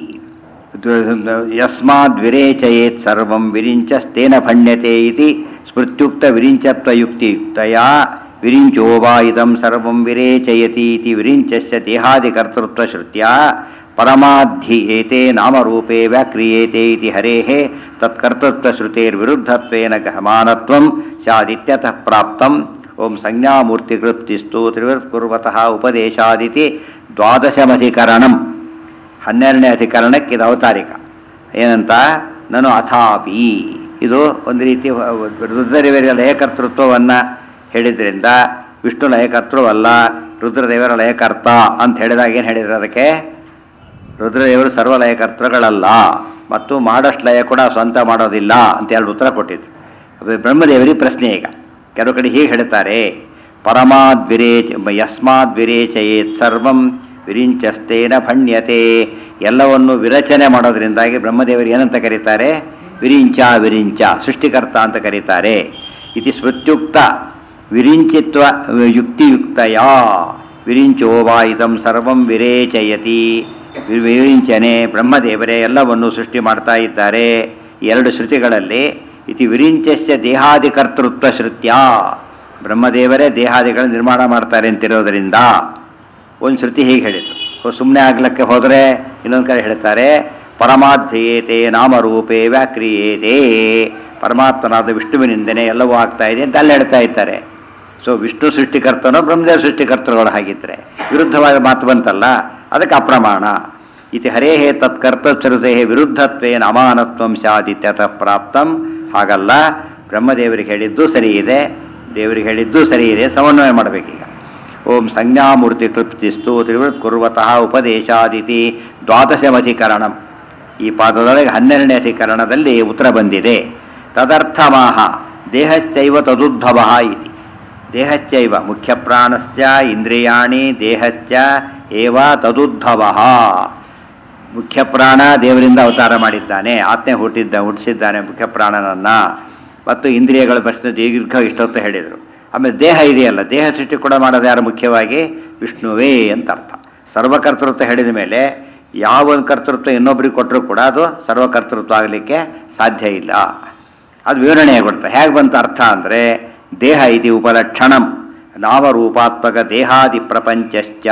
Speaker 1: ಯಸ್ಮಾದ್ ವಿರೇಚಯೇತ್ ಸರ್ವಂ ವಿರಿಂಚಸ್ತೇನ ಭಣ್ಯತೆ ಇತಿ ಸ್ಮೃತ್ಯುಕ್ತ ವಿರಿಂಚತ್ವಯುಕ್ತಿಯುಕ್ತಯ ವಿರಿಂಚೋ ವಾ ಇದಂ ಸರ್ವಂ ವಿರೇಚಯತಿ ಇತಿ ವಿರಿಂಚಸ್ಯ ದೇಹಾದಿಕರ್ತೃತ್ವ ಶ್ರುತ್ಯ ಪರಮಾಧಿ ಏತೆ ನಾಮರೂಪೇ ವ್ಯಾಕ್ರಿಯೇತೆ ಇತಿ ಹರೇಃ ತತ್ಕರ್ತೃತ್ವಶ್ರುತೇರ್ವಿರುದ್ಧತ್ವೇನ ಗಹಮಾನತ್ವಂ ಸ್ಯಾದಿತ್ಯತಃ ಪ್ರಾಪ್ತಂ ಓಂ ಸಂಜ್ಞಾಮೂರ್ತಿಕೃಪ್ತಿಸ್ತು ತ್ರಿವೃತ್ಪೂರ್ವತಃ ಉಪದೇಶಾದಿತಿ ದ್ವಾದಶಮಧಿಕರಣಂ ಹನ್ನೆರಡನೇ ಅಧಿಕರಣಕ್ಕೆ ಇದು ಅವತಾರಿಕ ಏನಂತ ನಾನು ಅಥಾಪಿ ಇದು ಒಂದು ರೀತಿ ರುದ್ರದೇವರ ಲಯಕರ್ತೃತ್ವವನ್ನು ಹೇಳಿದ್ರಿಂದ ವಿಷ್ಣು ಲಯಕರ್ತೃವಲ್ಲ ರುದ್ರದೇವರ ಲಯಕರ್ತ ಅಂತ ಹೇಳಿದಾಗ ಏನು ಹೇಳಿದ್ರು ಅದಕ್ಕೆ ರುದ್ರದೇವರು ಸರ್ವ ಲಯಕರ್ತೃಗಳಲ್ಲ ಮತ್ತು ಮಾಡಷ್ಟು ಲಯ ಕೂಡ ಸ್ವಂತ ಮಾಡೋದಿಲ್ಲ ಅಂತ ಎರಡು ಉತ್ತರ ಕೊಟ್ಟಿದ್ರು ಅದು ಬ್ರಹ್ಮದೇವರಿಗೆ ಪ್ರಶ್ನೆ ಈಗ ಕೆಲವು ಕಡೆ ಹೀಗೆ ಹೇಳ್ತಾರೆ ಪರಮಾದ್ ವಿರೇಚ ಯಸ್ಮಾದ್ ವಿರೇಚಯೇತ್ ಸರ್ವಂ ವಿರಿಂಚಸ್ತೇನ ಭಣ್ಯತೆ ಎಲ್ಲವನ್ನು ವಿರಚನೆ ಮಾಡೋದ್ರಿಂದಾಗಿ ಬ್ರಹ್ಮದೇವರು ಏನಂತ ಕರೀತಾರೆ ವಿರಿಂಚ ವಿರಿಂಚ ಸೃಷ್ಟಿಕರ್ತ ಅಂತ ಕರೀತಾರೆ ಇತಿ ಸ್ಮೃತ್ಯುಕ್ತ ವಿರಿಂಚಿತ್ವ ಯುಕ್ತಿಯುಕ್ತಯ ವಿರಿಂಚೋ ವಾ ಇದಂ ಸರ್ವಂ ವಿರೇಚಯತಿ ವಿ- ವಿರಿಂಚನೆ ಬ್ರಹ್ಮದೇವರೇ ಎಲ್ಲವನ್ನು ಸೃಷ್ಟಿ ಮಾಡ್ತಾ ಇದ್ದಾರೆ ಈ ಎರಡು ಶ್ರುತಿಗಳಲ್ಲಿ ಇತಿ ವಿರಿಂಚಸ್ಯ ದೇಹಾದಿಕರ್ತೃತ್ವ ಶ್ರುತ್ಯ ಬ್ರಹ್ಮದೇವರೇ ದೇಹಾದಿಗಳ ನಿರ್ಮಾಣ ಮಾಡ್ತಾರೆ ಅಂತಿರೋದರಿಂದ ಒಂದು ಶ್ರುತಿ ಹೀಗೆ ಹೇಳಿತು ಸುಮ್ಮನೆ ಆಗ್ಲಿಕ್ಕೆ ಹೋದರೆ ಇನ್ನೊಂದು ಕಡೆ ಹೇಳ್ತಾರೆ ಪರಮಾಧ್ಯಯೇತೆ ನಾಮರೂಪೇ ವ್ಯಾಕ್ರಿಯೇತೆ ಪರಮಾತ್ಮನಾದ ವಿಷ್ಣುವಿನಿಂದನೇ ಎಲ್ಲವೂ ಆಗ್ತಾ ಇದೆ ಅಂತ ಅಲ್ಲಿ ಹೇಳ್ತಾ ಇದ್ದಾರೆ ಸೊ ವಿಷ್ಣು ಸೃಷ್ಟಿಕರ್ತನೋ ಬ್ರಹ್ಮದೇವ ಸೃಷ್ಟಿಕರ್ತರುಗಳು ಹಾಗಿದ್ರೆ ವಿರುದ್ಧವಾದ ಮಾತು ಬಂತಲ್ಲ ಅದಕ್ಕೆ ಅಪ್ರಮಾಣ ಇತಿ ಹರೇಹೇ ತತ್ಕರ್ತೃತೆ ವಿರುದ್ಧತ್ವೇನ ಅಮಾನತ್ವಂ ಸ್ಯಾದಿತ್ಯತಃ ಪ್ರಾಪ್ತಂ ಹಾಗಲ್ಲ ಬ್ರಹ್ಮದೇವರಿಗೆ ಹೇಳಿದ್ದು ಸರಿ ಇದೆ ದೇವರಿಗೆ ಹೇಳಿದ್ದು ಸರಿ ಇದೆ ಸಮನ್ವಯ ಮಾಡಬೇಕೀಗ ಓಂ ಸಂಜ್ಞಾಮೂರ್ತಿ ಕೃಪ್ತಿಸ್ತು ತ್ರಿವೃತ್ ಕುರ್ವತಃ ಉಪದೇಶಾದಿತಿ ದ್ವಾದಶಮಧಿಕರಣಂ ಈ ಪಾದದೊಳಗೆ ಹನ್ನೆರಡನೇ ಅಧಿಕರಣದಲ್ಲಿ ಉತ್ತರ ಬಂದಿದೆ ತದರ್ಥಮಾಹ ದೇಹಶ್ಚೈವ ತದುದ್ಭವ ಇತಿ ದೇಹಶ್ಚೈವ ಮುಖ್ಯ ಪ್ರಾಣಶ್ಚ ಇಂದ್ರಿಯಾಣಿ ದೇಹಶ್ಚ ಏವ ತದುದ್ಭವ ಮುಖ್ಯ ಪ್ರಾಣ ದೇವರಿಂದ ಅವತಾರ ಮಾಡಿದ್ದಾನೆ ಆತ್ಮೆ ಹುಟ್ಟಿದ್ದ ಹುಟ್ಟಿಸಿದ್ದಾನೆ ಮುಖ್ಯ ಪ್ರಾಣನನ್ನ ಮತ್ತು ಇಂದ್ರಿಯಗಳ ಪ್ರಶ್ನೆ ದೀರ್ಘ ಇಷ್ಟೊತ್ತು ಹೇಳಿದರು ಆಮೇಲೆ ದೇಹ ಇದೆಯಲ್ಲ ದೇಹ ಸೃಷ್ಟಿ ಕೂಡ ಮಾಡೋದು ಯಾರು ಮುಖ್ಯವಾಗಿ ವಿಷ್ಣುವೇ ಅಂತ ಅರ್ಥ ಸರ್ವಕರ್ತೃತ್ವ ಹೇಳಿದ ಮೇಲೆ ಯಾವ ಒಂದು ಕರ್ತೃತ್ವ ಇನ್ನೊಬ್ಬರಿಗೆ ಕೊಟ್ಟರು ಕೂಡ ಅದು ಸರ್ವಕರ್ತೃತ್ವ ಆಗಲಿಕ್ಕೆ ಸಾಧ್ಯ ಇಲ್ಲ ಅದು ವಿವರಣೆ ಕೊಡ್ತಾರೆ ಹೇಗೆ ಬಂತು ಅರ್ಥ ಅಂದರೆ ದೇಹ ಇತಿ ಉಪಲಕ್ಷಣಂ ನಾಮರೂಪಾತ್ಮಕ ದೇಹಾದಿ ಪ್ರಪಂಚಶ್ಚ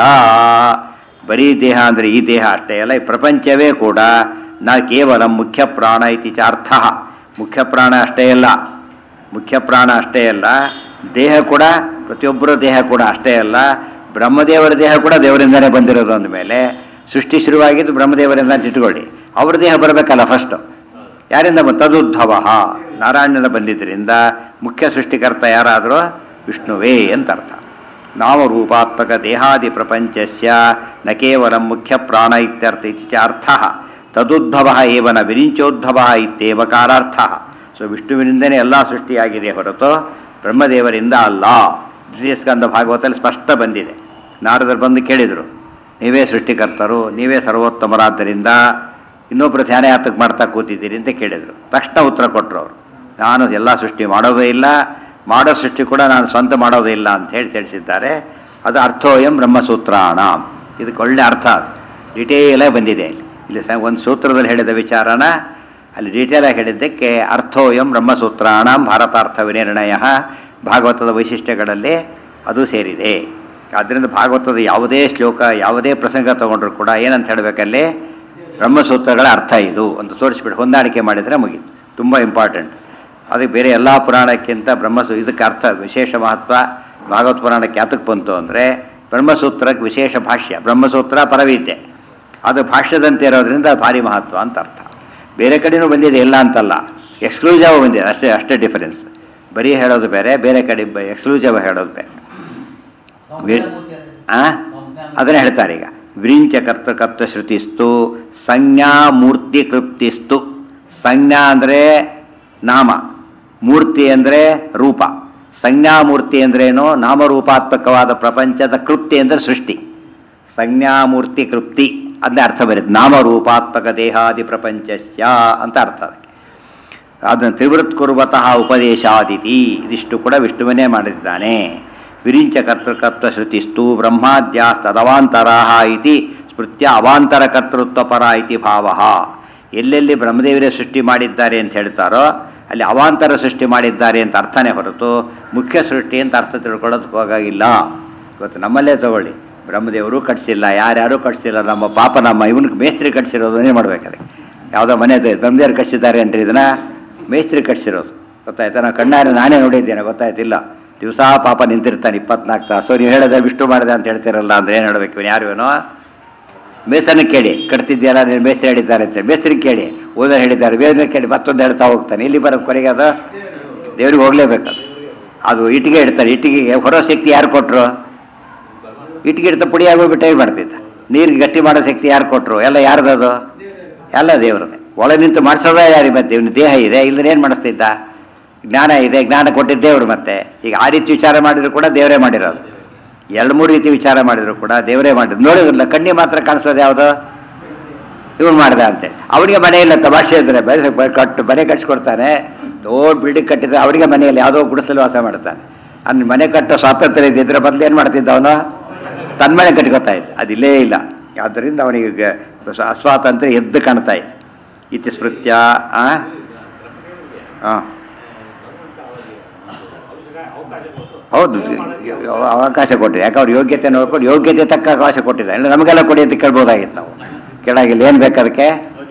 Speaker 1: ಬರೀ ದೇಹ ಅಂದರೆ ಈ ದೇಹ ಅಷ್ಟೇ ಅಲ್ಲ ಈ ಪ್ರಪಂಚವೇ ಕೂಡ ನ ಕೇವಲ ಮುಖ್ಯ ಪ್ರಾಣ ಇತಿ ಚ ಅರ್ಥ ಮುಖ್ಯ ಪ್ರಾಣ ಅಷ್ಟೇ ಅಲ್ಲ ಮುಖ್ಯ ಪ್ರಾಣ ಅಷ್ಟೇ ಅಲ್ಲ ದೇಹ ಕೂಡ ಪ್ರತಿಯೊಬ್ಬರ ದೇಹ ಕೂಡ ಅಷ್ಟೇ ಅಲ್ಲ ಬ್ರಹ್ಮದೇವರ ದೇಹ ಕೂಡ ದೇವರಿಂದನೇ ಬಂದಿರೋದು ಅಂದಮೇಲೆ ಸೃಷ್ಟಿ ಶುರುವಾಗಿದ್ದು ಬ್ರಹ್ಮದೇವರಿಂದ ಅಂತ ಇಟ್ಕೊಳ್ಳಿ ಅವ್ರ ದೇಹ ಬರಬೇಕಲ್ಲ ಫಸ್ಟು ಯಾರಿಂದ ಬಂತು ತದುದ್ಭವ ನಾರಾಯಣನ ಬಂದಿದ್ದರಿಂದ ಮುಖ್ಯ ಸೃಷ್ಟಿಕರ್ತ ಯಾರಾದರೂ ವಿಷ್ಣುವೇ ಅಂತ ಅರ್ಥ ನಾಮರೂಪಾತ್ಮಕ ದೇಹಾದಿ ಪ್ರಪಂಚಸ್ಯ ನ ಕೇವಲ ಮುಖ್ಯ ಪ್ರಾಣ ಇತ್ಯರ್ಥ ಇತಿ ಚ ಅರ್ಥ ತದುದ್ಭವ ಏವನ ವಿರಿಂಚೋದ್ಭವ ಇತ್ಯೇವ ಕಾರಾರ್ಥ ಸೊ ವಿಷ್ಣುವಿನಿಂದನೇ ಎಲ್ಲ ಸೃಷ್ಟಿಯಾಗಿದೆ ಹೊರತು ಬ್ರಹ್ಮದೇವರಿಂದ ಅಲ್ಲ ಸ್ಕಂದ ಭಾಗವತದಲ್ಲಿ ಸ್ಪಷ್ಟ ಬಂದಿದೆ ನಾರದರು ಬಂದು ಕೇಳಿದರು ನೀವೇ ಸೃಷ್ಟಿಕರ್ತರು ನೀವೇ ಸರ್ವೋತ್ತಮರಾದ್ದರಿಂದ ಇನ್ನೊಬ್ಬರು ಧ್ಯಾನ ಯಾತಕ್ಕೆ ಮಾಡ್ತಾ ಕೂತಿದ್ದೀರಿ ಅಂತ ಕೇಳಿದರು ತಕ್ಷಣ ಉತ್ತರ ಕೊಟ್ಟರು ಅವರು ನಾನು ಎಲ್ಲ ಸೃಷ್ಟಿ ಮಾಡೋದೇ ಇಲ್ಲ ಮಾಡೋ ಸೃಷ್ಟಿ ಕೂಡ ನಾನು ಸ್ವಂತ ಮಾಡೋದೇ ಇಲ್ಲ ಅಂತ ಹೇಳಿ ತಿಳಿಸಿದ್ದಾರೆ ಅದು ಅರ್ಥೋಯಂ ಬ್ರಹ್ಮಸೂತ್ರಾಣ ಇದಕ್ಕೆ ಒಳ್ಳೆ ಅರ್ಥ ಅದು ಡಿಟೇಲಾಗಿ ಬಂದಿದೆ ಇಲ್ಲಿ ಇಲ್ಲಿ ಸ ಒಂದು ಸೂತ್ರದಲ್ಲಿ ಹೇಳಿದ ವಿಚಾರನ ಅಲ್ಲಿ ಡೀಟೇಲಾಗಿ ಹೇಳಿದ್ದಕ್ಕೆ ಅರ್ಥೋಯಂ ಬ್ರಹ್ಮಸೂತ್ರಾಣ ಭಾರತಾರ್ಥ ವಿನಿರ್ಣಯ ಭಾಗವತದ ವೈಶಿಷ್ಟ್ಯಗಳಲ್ಲಿ ಅದು ಸೇರಿದೆ ಆದ್ದರಿಂದ ಭಾಗವತದ ಯಾವುದೇ ಶ್ಲೋಕ ಯಾವುದೇ ಪ್ರಸಂಗ ತಗೊಂಡ್ರು ಕೂಡ ಏನಂತ ಹೇಳಬೇಕಲ್ಲಿ ಬ್ರಹ್ಮಸೂತ್ರಗಳ ಅರ್ಥ ಇದು ಅಂತ ತೋರಿಸ್ಬಿಟ್ಟು ಹೊಂದಾಣಿಕೆ ಮಾಡಿದರೆ ಮುಗೀತು ತುಂಬ ಇಂಪಾರ್ಟೆಂಟ್ ಅದಕ್ಕೆ ಬೇರೆ ಎಲ್ಲ ಪುರಾಣಕ್ಕಿಂತ ಬ್ರಹ್ಮಸೂ ಇದಕ್ಕೆ ಅರ್ಥ ವಿಶೇಷ ಮಹತ್ವ ಭಾಗವತ ಪುರಾಣಕ್ಕೆ ಯಾತಕ್ಕೆ ಬಂತು ಅಂದರೆ ಬ್ರಹ್ಮಸೂತ್ರಕ್ಕೆ ವಿಶೇಷ ಭಾಷ್ಯ ಬ್ರಹ್ಮಸೂತ್ರ ಪರವಿದ್ಯೆ ಅದು ಭಾಷ್ಯದಂತೆ ಇರೋದ್ರಿಂದ ಭಾರಿ ಮಹತ್ವ ಅಂತ ಅರ್ಥ ಬೇರೆ ಕಡೆನೂ ಬಂದಿದೆ ಇಲ್ಲ ಅಂತಲ್ಲ ಎಕ್ಸ್ಕ್ಲೂಸಿವ್ ಬಂದಿದೆ ಅಷ್ಟೇ ಅಷ್ಟೇ ಡಿಫರೆನ್ಸ್ ಬರೀ ಹೇಳೋದು ಬೇರೆ ಬೇರೆ ಕಡೆ ಎಕ್ಸ್ಕ್ಲೂಸಿವ್ ಹೇಳೋದು ಬೇರೆ ವಿ- ಆ? ಅದನ್ನೇ ಹೇಳ್ತಾರೆ ಈಗ ವಿರಿಂಚ ಕರ್ತಕತ್ವ ಶ್ರುತಿಸ್ತು ಸಂಜ್ಞಾ ಮೂರ್ತಿ ಕೃಪ್ತಿಸ್ತು ಸಂಜ್ಞಾ ಅಂದರೆ ನಾಮ ಮೂರ್ತಿ ಅಂದರೆ ರೂಪ ಸಂಜ್ಞಾ ಮೂರ್ತಿ ಅಂದ್ರೇನು ನಾಮರೂಪಾತ್ಮಕವಾದ ಪ್ರಪಂಚದ ಕೃಪ್ತಿ ಅಂದರೆ ಸೃಷ್ಟಿ ಸಂಜ್ಞಾಮೂರ್ತಿ ಕೃಪ್ತಿ ಅದನ್ನೇ ಅರ್ಥ ಬರುತ್ತೆ ನಾಮರೂಪಾತ್ಮಕ ದೇಹಾದಿ ಪ್ರಪಂಚಸ್ಯ ಅಂತ ಅರ್ಥ ಅದಕ್ಕೆ ಅದನ್ನು ತ್ರಿವೃತ್ ಕುರ್ವತಃ ಉಪದೇಶಾದಿತಿ ಇದಿಷ್ಟು ಕೂಡ ವಿಷ್ಣುವನೇ ಮಾಡಿದ್ದಾನೆ ವಿರಿಂಚ ಕರ್ತೃಕತ್ವ ಶ್ರುತಿಸ್ತು ಬ್ರಹ್ಮಾದ್ಯಾಸ್ತದವಾಂತರಾಹ ಇತಿ ಸ್ಮೃತ್ಯ ಅವಾಂತರ ಕರ್ತೃತ್ವ ಪರ ಇತಿ ಭಾವ ಎಲ್ಲೆಲ್ಲಿ ಬ್ರಹ್ಮದೇವರೇ ಸೃಷ್ಟಿ ಮಾಡಿದ್ದಾರೆ ಅಂತ ಹೇಳ್ತಾರೋ ಅಲ್ಲಿ ಅವಾಂತರ ಸೃಷ್ಟಿ ಮಾಡಿದ್ದಾರೆ ಅಂತ ಅರ್ಥನೇ ಹೊರತು ಮುಖ್ಯ ಸೃಷ್ಟಿ ಅಂತ ಅರ್ಥ ತಿಳ್ಕೊಳ್ಳೋದಕ್ಕೆ ಹೋಗಾಗಿಲ್ಲ ಇವತ್ತು ನಮ್ಮಲ್ಲೇ ತಗೊಳ್ಳಿ ಬ್ರಹ್ಮದೇವರು ಕಟ್ಸಿಲ್ಲ ಯಾರ್ಯಾರು ಕಟ್ಸಿಲ್ಲ ನಮ್ಮ ಪಾಪ ನಮ್ಮ ಇವನಿಗೆ ಮೇಸ್ತ್ರಿ ಕಟ್ಸಿರೋದನ್ನೇ ಮಾಡ್ಬೇಕಾದ್ರೆ ಯಾವುದೋ ಮನೆ ಬ್ರಹ್ಮದೇವರು ಕಟ್ಸಿದ್ದಾರೆ ಅಂದ್ರೆ ಇದನ್ನ ಮೇಸ್ತ್ರಿ ಕಟ್ಸಿರೋದು ಗೊತ್ತಾಯ್ತಾ ನಾವು ಕಣ್ಣಾರೆ ನಾನೇ ನೋಡಿದ್ದೇನೆ ಗೊತ್ತಾಯ್ತಿಲ್ಲ ದಿವಸ ಪಾಪ ನಿಂತಿರ್ತಾನೆ ಇಪ್ಪತ್ನಾಲ್ಕು ತಾಸು ನೀವು ಹೇಳದೆ ವಿಷ್ಣು ಮಾಡಿದೆ ಅಂತ ಹೇಳ್ತಿರಲ್ಲ ಅಂದ್ರೆ ಏನು ಹೇಳಬೇಕು ಇವನು ಯಾರು ಮೇಸನ ಕೇಳಿ ಕಟ್ತಿದ್ಯಲ್ಲ ನೀನು ಮೇಸ್ತ್ರಿ ಹೇಳಿದ್ದಾರೆ ಅಂತ ಮೇಸ್ತ್ರಿ ಕೇಳಿ ಓದೋ ಹೇಳಿದ್ದಾರೆ ಬೇರೆ ಕೇಳಿ ಮತ್ತೊಂದು ಹೇಳ್ತಾ ಹೋಗ್ತಾನೆ ಇಲ್ಲಿ ಬರೋದು ಕೊನೆಗೆ ಅದು ದೇವ್ರಿಗೆ ಹೋಗ್ಲೇಬೇಕದು ಅದು ಇಟ್ಟಿಗೆ ಇಡ್ತಾರೆ ಇಟ್ಟಿಗೆಗೆ ಹೊರೋ ಶಕ್ತಿ ಯಾರು ಕೊಟ್ಟರು ಇಟ್ಟಿಗೆ ಇಡ್ತಾ ಪುಡಿ ಆಗೋಗ್ಬಿಟ್ಟು ಏನು ಮಾಡ್ತಿದ್ದ ನೀರಿಗೆ ಗಟ್ಟಿ ಮಾಡೋ ಶಕ್ತಿ ಯಾರು ಕೊಟ್ಟರು ಎಲ್ಲ ಯಾರ್ದದು ಎಲ್ಲ ದೇವ್ರದೇ ಒಳ ನಿಂತು ಮಾಡಿಸೋದೇ ಯಾರಿಗೆ ಮತ್ತೆ ಇವನು ದೇಹ ಇದೆ ಇಲ್ಲದ್ರೆ ಏನು ಮಾಡಿಸ್ತಿದ್ದ ಜ್ಞಾನ ಇದೆ ಜ್ಞಾನ ಕೊಟ್ಟಿದ್ದ ದೇವರು ಮತ್ತೆ ಈಗ ಆ ರೀತಿ ವಿಚಾರ ಮಾಡಿದ್ರು ಕೂಡ ದೇವರೇ ಮಾಡಿರೋದು ಎರಡು ಮೂರು ರೀತಿ ವಿಚಾರ ಮಾಡಿದ್ರು ಕೂಡ ದೇವರೇ ಮಾಡಿದ್ರು ನೋಡಿದ್ರಲ್ಲ ಕಣ್ಣಿ ಮಾತ್ರ ಕಾಣಿಸೋದು ಯಾವುದು ಇವನು ಮಾಡ್ದ ಅಂತೆ ಅವನಿಗೆ ಮನೆ ಇಲ್ಲ ತಮಾಷೆ ಇದ್ರೆ ಬರೆ ಬ- ಕಟ್ಟು ಮನೆ ಕಟ್ಸ್ಕೊಡ್ತಾನೆ ದೊಡ್ಡ ಬಿಲ್ಡಿಂಗ್ ಕಟ್ಟಿದ್ರೆ ಅವನಿಗೆ ಮನೆಯಲ್ಲಿ ಯಾವುದೋ ಗುಡಿಸಲು ವಾಸ ಮಾಡ್ತಾನೆ ಅವ್ನ ಮನೆ ಕಟ್ಟೋ ಸ್ವಾತಂತ್ರ್ಯ ಇದ್ದಿದ್ರೆ ಮೊದಲು ಏನು ಮಾಡ್ತಿದ್ದ ಅವನು ತನ್ನ ಮನೆ ಕಟ್ಕೋತಾ ಇದ್ದ ಅದಿಲ್ಲೇ ಇಲ್ಲ ಆದ್ದರಿಂದ ಅವನಿಗೆ ಅಸ್ವಾತಂತ್ರ್ಯ ಎದ್ದು ಕಾಣ್ತಾ ಇದೆ ಇತಿ ಸ್ಮೃತ್ಯ ಆ? ಆ. ಹೌದು ಅವಕಾಶ ಕೊಟ್ಟಿದೆ ಯಾಕೆ ಅವ್ರ ಯೋಗ್ಯತೆ ನೋಡ್ಕೊಂಡು ಯೋಗ್ಯತೆ ತಕ್ಕ ಅವಕಾಶ ಕೊಟ್ಟಿದ್ದಾರೆ ಇಲ್ಲ ನಮಗೆಲ್ಲ ಕೊಡಿ ಅಂತ ಕೇಳ್ಬೋದಾಗಿತ್ತು ನಾವು ಕೆಳಗಿಲ್ಲ ಏನು ಬೇಕು ಅದಕ್ಕೆ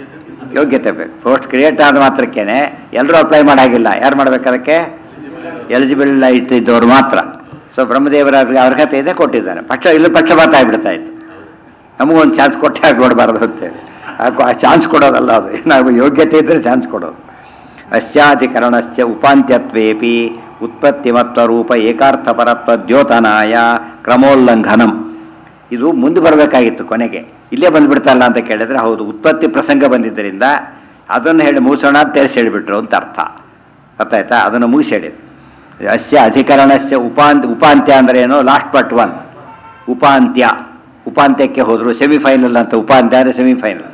Speaker 1: ಯೋಗ್ಯತೆ ಬೇಕು ಪೋಸ್ಟ್ ಕ್ರಿಯೇಟ್ ಆದ ಮಾತ್ರಕ್ಕೇನೆ ಎಲ್ಲರೂ ಅಪ್ಲೈ ಮಾಡಾಗಿಲ್ಲ ಯಾರು ಮಾಡ್ಬೇಕು ಅದಕ್ಕೆ ಎಲಿಜಿಬಲ್ ಇಟ್ಟಿದ್ದವ್ರು ಮಾತ್ರ ಸೊ ಬ್ರಹ್ಮದೇವರ ಅರ್ಹತೆ ಇದೆ ಕೊಟ್ಟಿದ್ದಾನೆ ಪಕ್ಷ ಇಲ್ಲ ಪಕ್ಷಪಾತ ಆಗಿಬಿಡ್ತಾ ಇತ್ತು ನಮಗೊಂದು ಚಾನ್ಸ್ ಕೊಟ್ಟೆ ಆಗಿ ನೋಡಬಾರ್ದು ಅಂತೇಳಿ ಆ- ಆ ಚಾನ್ಸ್ ಕೊಡೋದಲ್ಲ ಅದು ನಾವು ಯೋಗ್ಯತೆ ಇದ್ದರೆ ಚಾನ್ಸ್ ಕೊಡೋದು ಅಸ್ಯಾಧಿಕರಣಸ್ಯ ಉಪಾಂತ್ಯತ್ವೇಪಿ ಉತ್ಪತ್ತಿಮತ್ವ ರೂಪ ಏಕಾರ್ಥಪರತ್ವ ದ್ಯೋತನಾಯ ಕ್ರಮೋಲ್ಲಂಘನಂ ಇದು ಮುಂದೆ ಬರಬೇಕಾಗಿತ್ತು ಕೊನೆಗೆ ಇಲ್ಲೇ ಬಂದ್ಬಿಡ್ತಲ್ಲ ಅಂತ ಕೇಳಿದ್ರೆ ಹೌದು ಉತ್ಪತ್ತಿ ಪ್ರಸಂಗ ಬಂದಿದ್ದರಿಂದ ಅದನ್ನು ಹೇಳಿ ಮುಗಿಸೋಣ ಅಂತ ತಿಳಿಸಿ ಹೇಳಿಬಿಟ್ರು ಅಂತ ಅರ್ಥ ಅರ್ಥ ಆಯ್ತಾ ಅದನ್ನು ಮುಗಿಸಿ ಹೇಳಿದ್ರು ಅಸ್ಯ ಅಧಿಕರಣಸ್ಯ ಉಪಾಂತ್ ಉಪಾಂತ್ಯ ಅಂದ್ರೆ ಏನು ಲಾಸ್ಟ್ ಬಟ್ ಒನ್ ಉಪಾಂತ್ಯ ಉಪಾಂತ್ಯಕ್ಕೆ ಹೋದ್ರು ಸೆಮಿಫೈನಲ್ ಅಂತ ಉಪಾಂತ್ಯ ಅಂದರೆ ಸೆಮಿಫೈನಲ್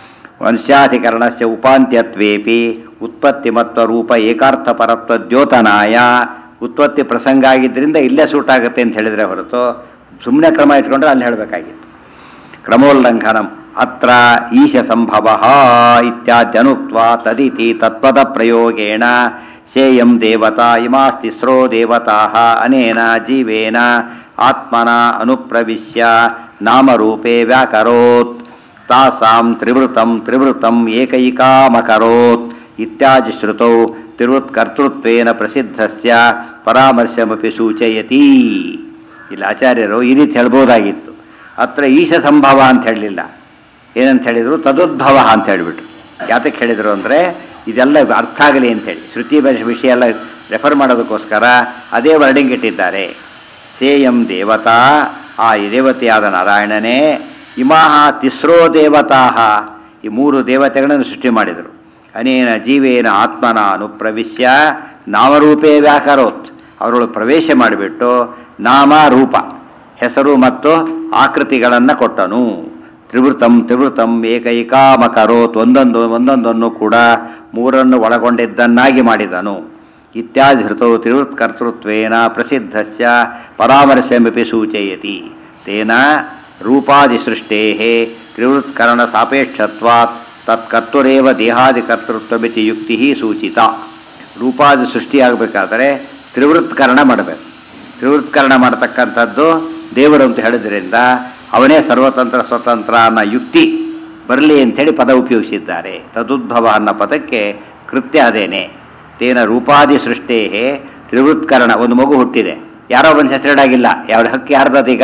Speaker 1: ವಂಶಾಧಿಕರಣಸ್ಯ ಉಪಾಂತ್ಯತ್ವೇಪಿ ಉತ್ಪತ್ತಿ ಮತ್ತು ರೂಪ ಏಕಾರ್ಥಪರತ್ವ ದ್ಯೋತನಾಯ ಉತ್ಪತ್ತಿ ಪ್ರಸಂಗ ಆಗಿದ್ದರಿಂದ ಇಲ್ಲೇ ಸೂಟ್ ಆಗುತ್ತೆ ಅಂತ ಹೇಳಿದ್ರೆ ಹೊರತು ಸುಮ್ಮನೆ ಕ್ರಮ ಇಟ್ಕೊಂಡ್ರೆ ಅಲ್ಲಿ ಹೇಳಬೇಕಾಗಿತ್ತು ಕ್ರಮೋಲ್ಲಂಘನಂ ಅತ್ರ ಈಶ ಸಂಭವ ಇತ್ಯಾದ್ಯನುಕ್ತ ತದಿತಿ ತತ್ಪದ ಪ್ರಯೋಗೇಣ ಸೇಯಂ ದೇವತಾ ಇಮಾಸ್ತಿಸ್ರೋ ದೇವತಾ ಅನೇನ ಜೀವೇನ ಆತ್ಮನ ಅನುಪ್ರವಿಶ್ಯ ನಾಮರೂಪೇ ವ್ಯಾಕರೋತ್ ತಾಸಾಂ ತ್ರಿವೃತಂ ತ್ರಿವೃತಂ ಏಕೈಕಾಮಕರೋತ್ ಇತ್ಯಾದಿ ಶ್ರುತೌ ತ್ರಿವೃತ್ಕರ್ತೃತ್ವೇನ ಪ್ರಸಿದ್ಧಸ್ಯ ಪರಾಮರ್ಶಮಪಿ ಸೂಚಯತಿ ಇಲ್ಲಿ ಆಚಾರ್ಯರು ಈ ರೀತಿ ಹೇಳ್ಬೋದಾಗಿತ್ತು ಅತ್ರ ಈಶ ಸಂಭವ ಅಂತ ಹೇಳಲಿಲ್ಲ ಏನಂತ ಹೇಳಿದ್ರು ತದುದ್ಭವ ಅಂತ ಹೇಳಿಬಿಟ್ರು ಯಾತಕ್ಕೆ ಹೇಳಿದ್ರು ಅಂದರೆ ಇದೆಲ್ಲ ಅರ್ಥ ಆಗಲಿ ಅಂತೇಳಿ ಶ್ರುತಿ ಬ- ವಿಷಯ ಎಲ್ಲ ರೆಫರ್ ಮಾಡೋದಕ್ಕೋಸ್ಕರ ಅದೇ ವರ್ಡಿಂಗ್ ಇಟ್ಟಿದ್ದಾರೆ ಸೇಯಂ ದೇವತಾ ಆ ದೇವತೆಯಾದ ನಾರಾಯಣನೇ ಇಮಾಹ ತಿಸ್ರೋ ದೇವತಾ ಈ ಮೂರು ದೇವತೆಗಳನ್ನು ಸೃಷ್ಟಿ ಮಾಡಿದರು ಅನೇನ ಜೀವೇನ ಆತ್ಮನ ಅನುಪ್ರವಿಶ್ಯ ನಾಮರೂಪೇ ವ್ಯಾಕರೋತ್ ಅವರೊಳಗೆ ಪ್ರವೇಶ ಮಾಡಿಬಿಟ್ಟು ನಾಮ ರೂಪ ಹೆಸರು ಮತ್ತು ಆಕೃತಿಗಳನ್ನು ಕೊಟ್ಟನು ತ್ರಿವೃತಂ ತ್ರಿವೃತಂ ಏಕೈಕಾಮಕರೋತ್ ಒಂದೊಂದು ಒಂದೊಂದನ್ನು ಕೂಡ ಮೂರನ್ನು ಒಳಗೊಂಡಿದ್ದನ್ನಾಗಿ ಮಾಡಿದನು ಇತ್ಯಾದಿ ಹೃತೌ ತ್ರಿವೃತ್ಕರ್ತೃತ್ವೇನ ಪ್ರಸಿದ್ಧಸ್ಯ ಪರಾಮರ್ಶಮಪಿ ಸೂಚಯತಿ ತೇನ ರೂಪಾದಿಸೃಷ್ಟೇ ತ್ರಿವೃತ್ಕರಣ ಸಾಪೇಕ್ಷತ್ವಾತ್ ತತ್ಕರ್ತುರೇವ ದೇಹಾದಿಕರ್ತೃತ್ವಮಿತಿ ಯುಕ್ತಿ ಸೂಚಿತ ರೂಪಾದಿ ಸೃಷ್ಟಿಯಾಗಬೇಕಾದರೆ ತ್ರಿವೃತ್ಕರಣ ಮಾಡಬೇಕು ತ್ರಿವೃತ್ಕರಣ ಮಾಡತಕ್ಕಂಥದ್ದು ದೇವರು ಅಂತ ಹೇಳಿದ್ರಿಂದ ಅವನೇ ಸರ್ವತಂತ್ರ ಸ್ವತಂತ್ರ ಅನ್ನೋ ಯುಕ್ತಿ ಬರಲಿ ಅಂಥೇಳಿ ಪದ ಉಪಯೋಗಿಸಿದ್ದಾರೆ ತದುದ್ಭವ ಅನ್ನೋ ಪದಕ್ಕೆ ಕೃತ್ಯ ಅದೇನೆ ತೇನ ರೂಪಾದಿ ಸೃಷ್ಟೇ ತ್ರಿವೃತ್ಕರಣ ಒಂದು ಮಗು ಹುಟ್ಟಿದೆ ಯಾರೋ ಒಂದು ಹೆಸರಿಡಾಗಿಲ್ಲ ಯಾವ ಹಕ್ಕು ಯಾರ್ದದೀಗ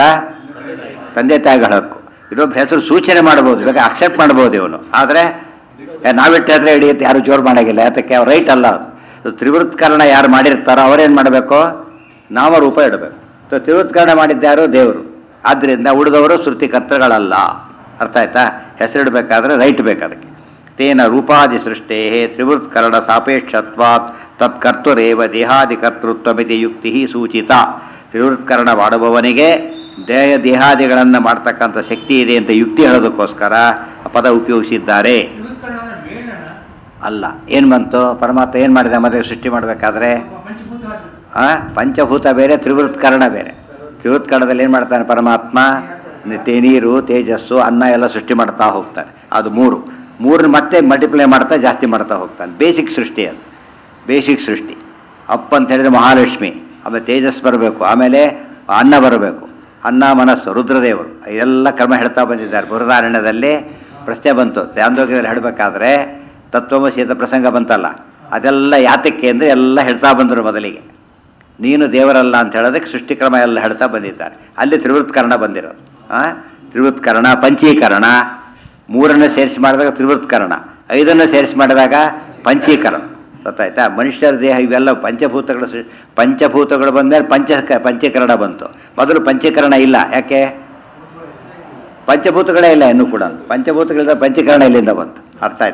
Speaker 1: ತಂದೆ ತಾಯಿಗಳ ಹಕ್ಕು ಇನ್ನೊಬ್ಬ ಹೆಸರು ಸೂಚನೆ ಮಾಡ್ಬೋದು ಇವಾಗ ಅಕ್ಸೆಪ್ಟ್ ಮಾಡ್ಬೋದು ಇವನು ಆದರೆ ನಾವಿಟ್ಟ ಹತ್ರ ಹಿಡಿಯುತ್ತೆ ಯಾರು ಜೋರು ಮಾಡೋಂಗಿಲ್ಲ ಯಾತಕ್ಕೆ ಅವ್ರು ರೈಟ್ ಅಲ್ಲ ಅದು ತ್ರಿವೃತ್ಕರಣ ಯಾರು ಮಾಡಿರ್ತಾರೋ ಅವರೇನು ಮಾಡಬೇಕು ನಾಮರೂಪ ಇಡಬೇಕು ಸೊ ತ್ರಿವೃತ್ಕರಣ ಮಾಡಿದ್ದ್ಯಾರು ದೇವರು ಆದ್ದರಿಂದ ಉಳಿದವರು ಶ್ರುತಿಕರ್ತೃಗಳಲ್ಲ ಅರ್ಥ ಆಯ್ತಾ ಹೆಸರಿಡಬೇಕಾದ್ರೆ ರೈಟ್ ಬೇಕು ಅದಕ್ಕೆ ತೇನ ರೂಪಾದಿ ಸೃಷ್ಟೇ ತ್ರಿವೃತ್ಕರಣ ಸಾಪೇಕ್ಷತ್ವಾತ್ ತತ್ಕರ್ತುರೇವ ದೇಹಾದಿಕರ್ತೃತ್ವಮಿತಿ ಯುಕ್ತಿ ಸೂಚಿತ ತ್ರಿವೃತ್ಕರಣ ಮಾಡುವವನಿಗೆ ದೇಹ ದೇಹಾದಿಗಳನ್ನು ಮಾಡ್ತಕ್ಕಂಥ ಶಕ್ತಿ ಇದೆ ಅಂತ ಯುಕ್ತಿ ಹೇಳೋದಕ್ಕೋಸ್ಕರ ಆ ಪದ ಉಪಯೋಗಿಸಿದ್ದಾರೆ
Speaker 3: ತಿರುತ್ಕರಣ ಅಂದ್ರೆ ಮೇಲನ
Speaker 1: ಅಲ್ಲ ಏನು ಬಂತು ಪರಮಾತ್ಮ ಏನು ಮಾಡಿದ ಮತ್ತೆ ಸೃಷ್ಟಿ ಮಾಡಬೇಕಾದ್ರೆ
Speaker 3: ಪಂಚಭೂತ
Speaker 1: ಆ ಪಂಚಭೂತ ಬೇರೆ ತ್ರಿವೃತ್ಕರಣ ಬೇರೆ ತ್ರಿವೃತ್ಕರಣದಲ್ಲಿ ಏನು ಮಾಡ್ತಾನೆ ಪರಮಾತ್ಮ ತೆ- ನೀರು ತೇಜಸ್ಸು ಅನ್ನ ಎಲ್ಲ ಸೃಷ್ಟಿ ಮಾಡ್ತಾ ಹೋಗ್ತಾನೆ ಅದು ಮೂರು ಮೂರನ್ನ ಮತ್ತೆ ಮಲ್ಟಿಪ್ಲೈ ಮಾಡ್ತಾ ಜಾಸ್ತಿ ಮಾಡ್ತಾ ಹೋಗ್ತಾನೆ ಬೇಸಿಕ್ ಸೃಷ್ಟಿ ಅದು ಬೇಸಿಕ್ ಸೃಷ್ಟಿ ಅಪ್ಪ ಅಂತ ಹೇಳಿದ್ರೆ ಮಹಾಲಕ್ಷ್ಮಿ ಆಮೇಲೆ ತೇಜಸ್ ಬರಬೇಕು ಆಮೇಲೆ ಅನ್ನ ಬರಬೇಕು ಅನ್ನ ಮನಸ್ಸು ರುದ್ರದೇವರು ಇದೆಲ್ಲ ಕ್ರಮ ಹೇಳ್ತಾ ಬಂದಿದ್ದಾರೆ ಬೃಹದಾರಣ್ಯದಲ್ಲಿ ಪ್ರಶ್ನೆ ಬಂತು ಚಾಂದೋಗ್ಯದಲ್ಲಿ ಹೇಳಬೇಕಾದ್ರೆ ತತ್ವಮಸೀತ ಪ್ರಸಂಗ ಬಂತಲ್ಲ ಅದೆಲ್ಲ ಯಾತಕ್ಕೆ ಅಂದರೆ ಎಲ್ಲ ಹೇಳ್ತಾ ಬಂದರು ಮೊದಲಿಗೆ ನೀನು ದೇವರಲ್ಲ ಅಂತ ಹೇಳೋದಕ್ಕೆ ಸೃಷ್ಟಿಕ್ರಮ ಎಲ್ಲ ಹೇಳ್ತಾ ಬಂದಿದ್ದಾರೆ ಅಲ್ಲಿ ತ್ರಿವೃತ್ಕರಣ ಬಂದಿರೋದು ಆ ತ್ರಿವೃತ್ಕರಣ ಪಂಚೀಕರಣ ಮೂರನ್ನು ಸೇರಿಸಿ ಮಾಡಿದಾಗ ತ್ರಿವೃತ್ಕರಣ ಐದನ್ನು ಸೇರಿಸಿ ಮಾಡಿದಾಗ ಪಂಚೀಕರಣ ಗೊತ್ತಾಯ್ತಾ ಮನುಷ್ಯರ ದೇಹ ಇವೆಲ್ಲ ಪಂಚಭೂತಗಳು ಸೃ- ಪಂಚಭೂತಗಳು ಬಂದ್ಮೇಲೆ ಪಂಚ ಪಂಚೀಕರಣ ಬಂತು ಮೊದಲು ಪಂಚೀಕರಣ ಇಲ್ಲ ಯಾಕೆ ಪಂಚಭೂತಗಳೇ ಇಲ್ಲ ಇನ್ನೂ ಕೂಡ ಪಂಚಭೂತಗಳಿಂದ ಪಂಚೀಕರಣ ಇಲ್ಲಿಂದ ಬಂತು ಅರ್ಥ ಆಯ್ತಾ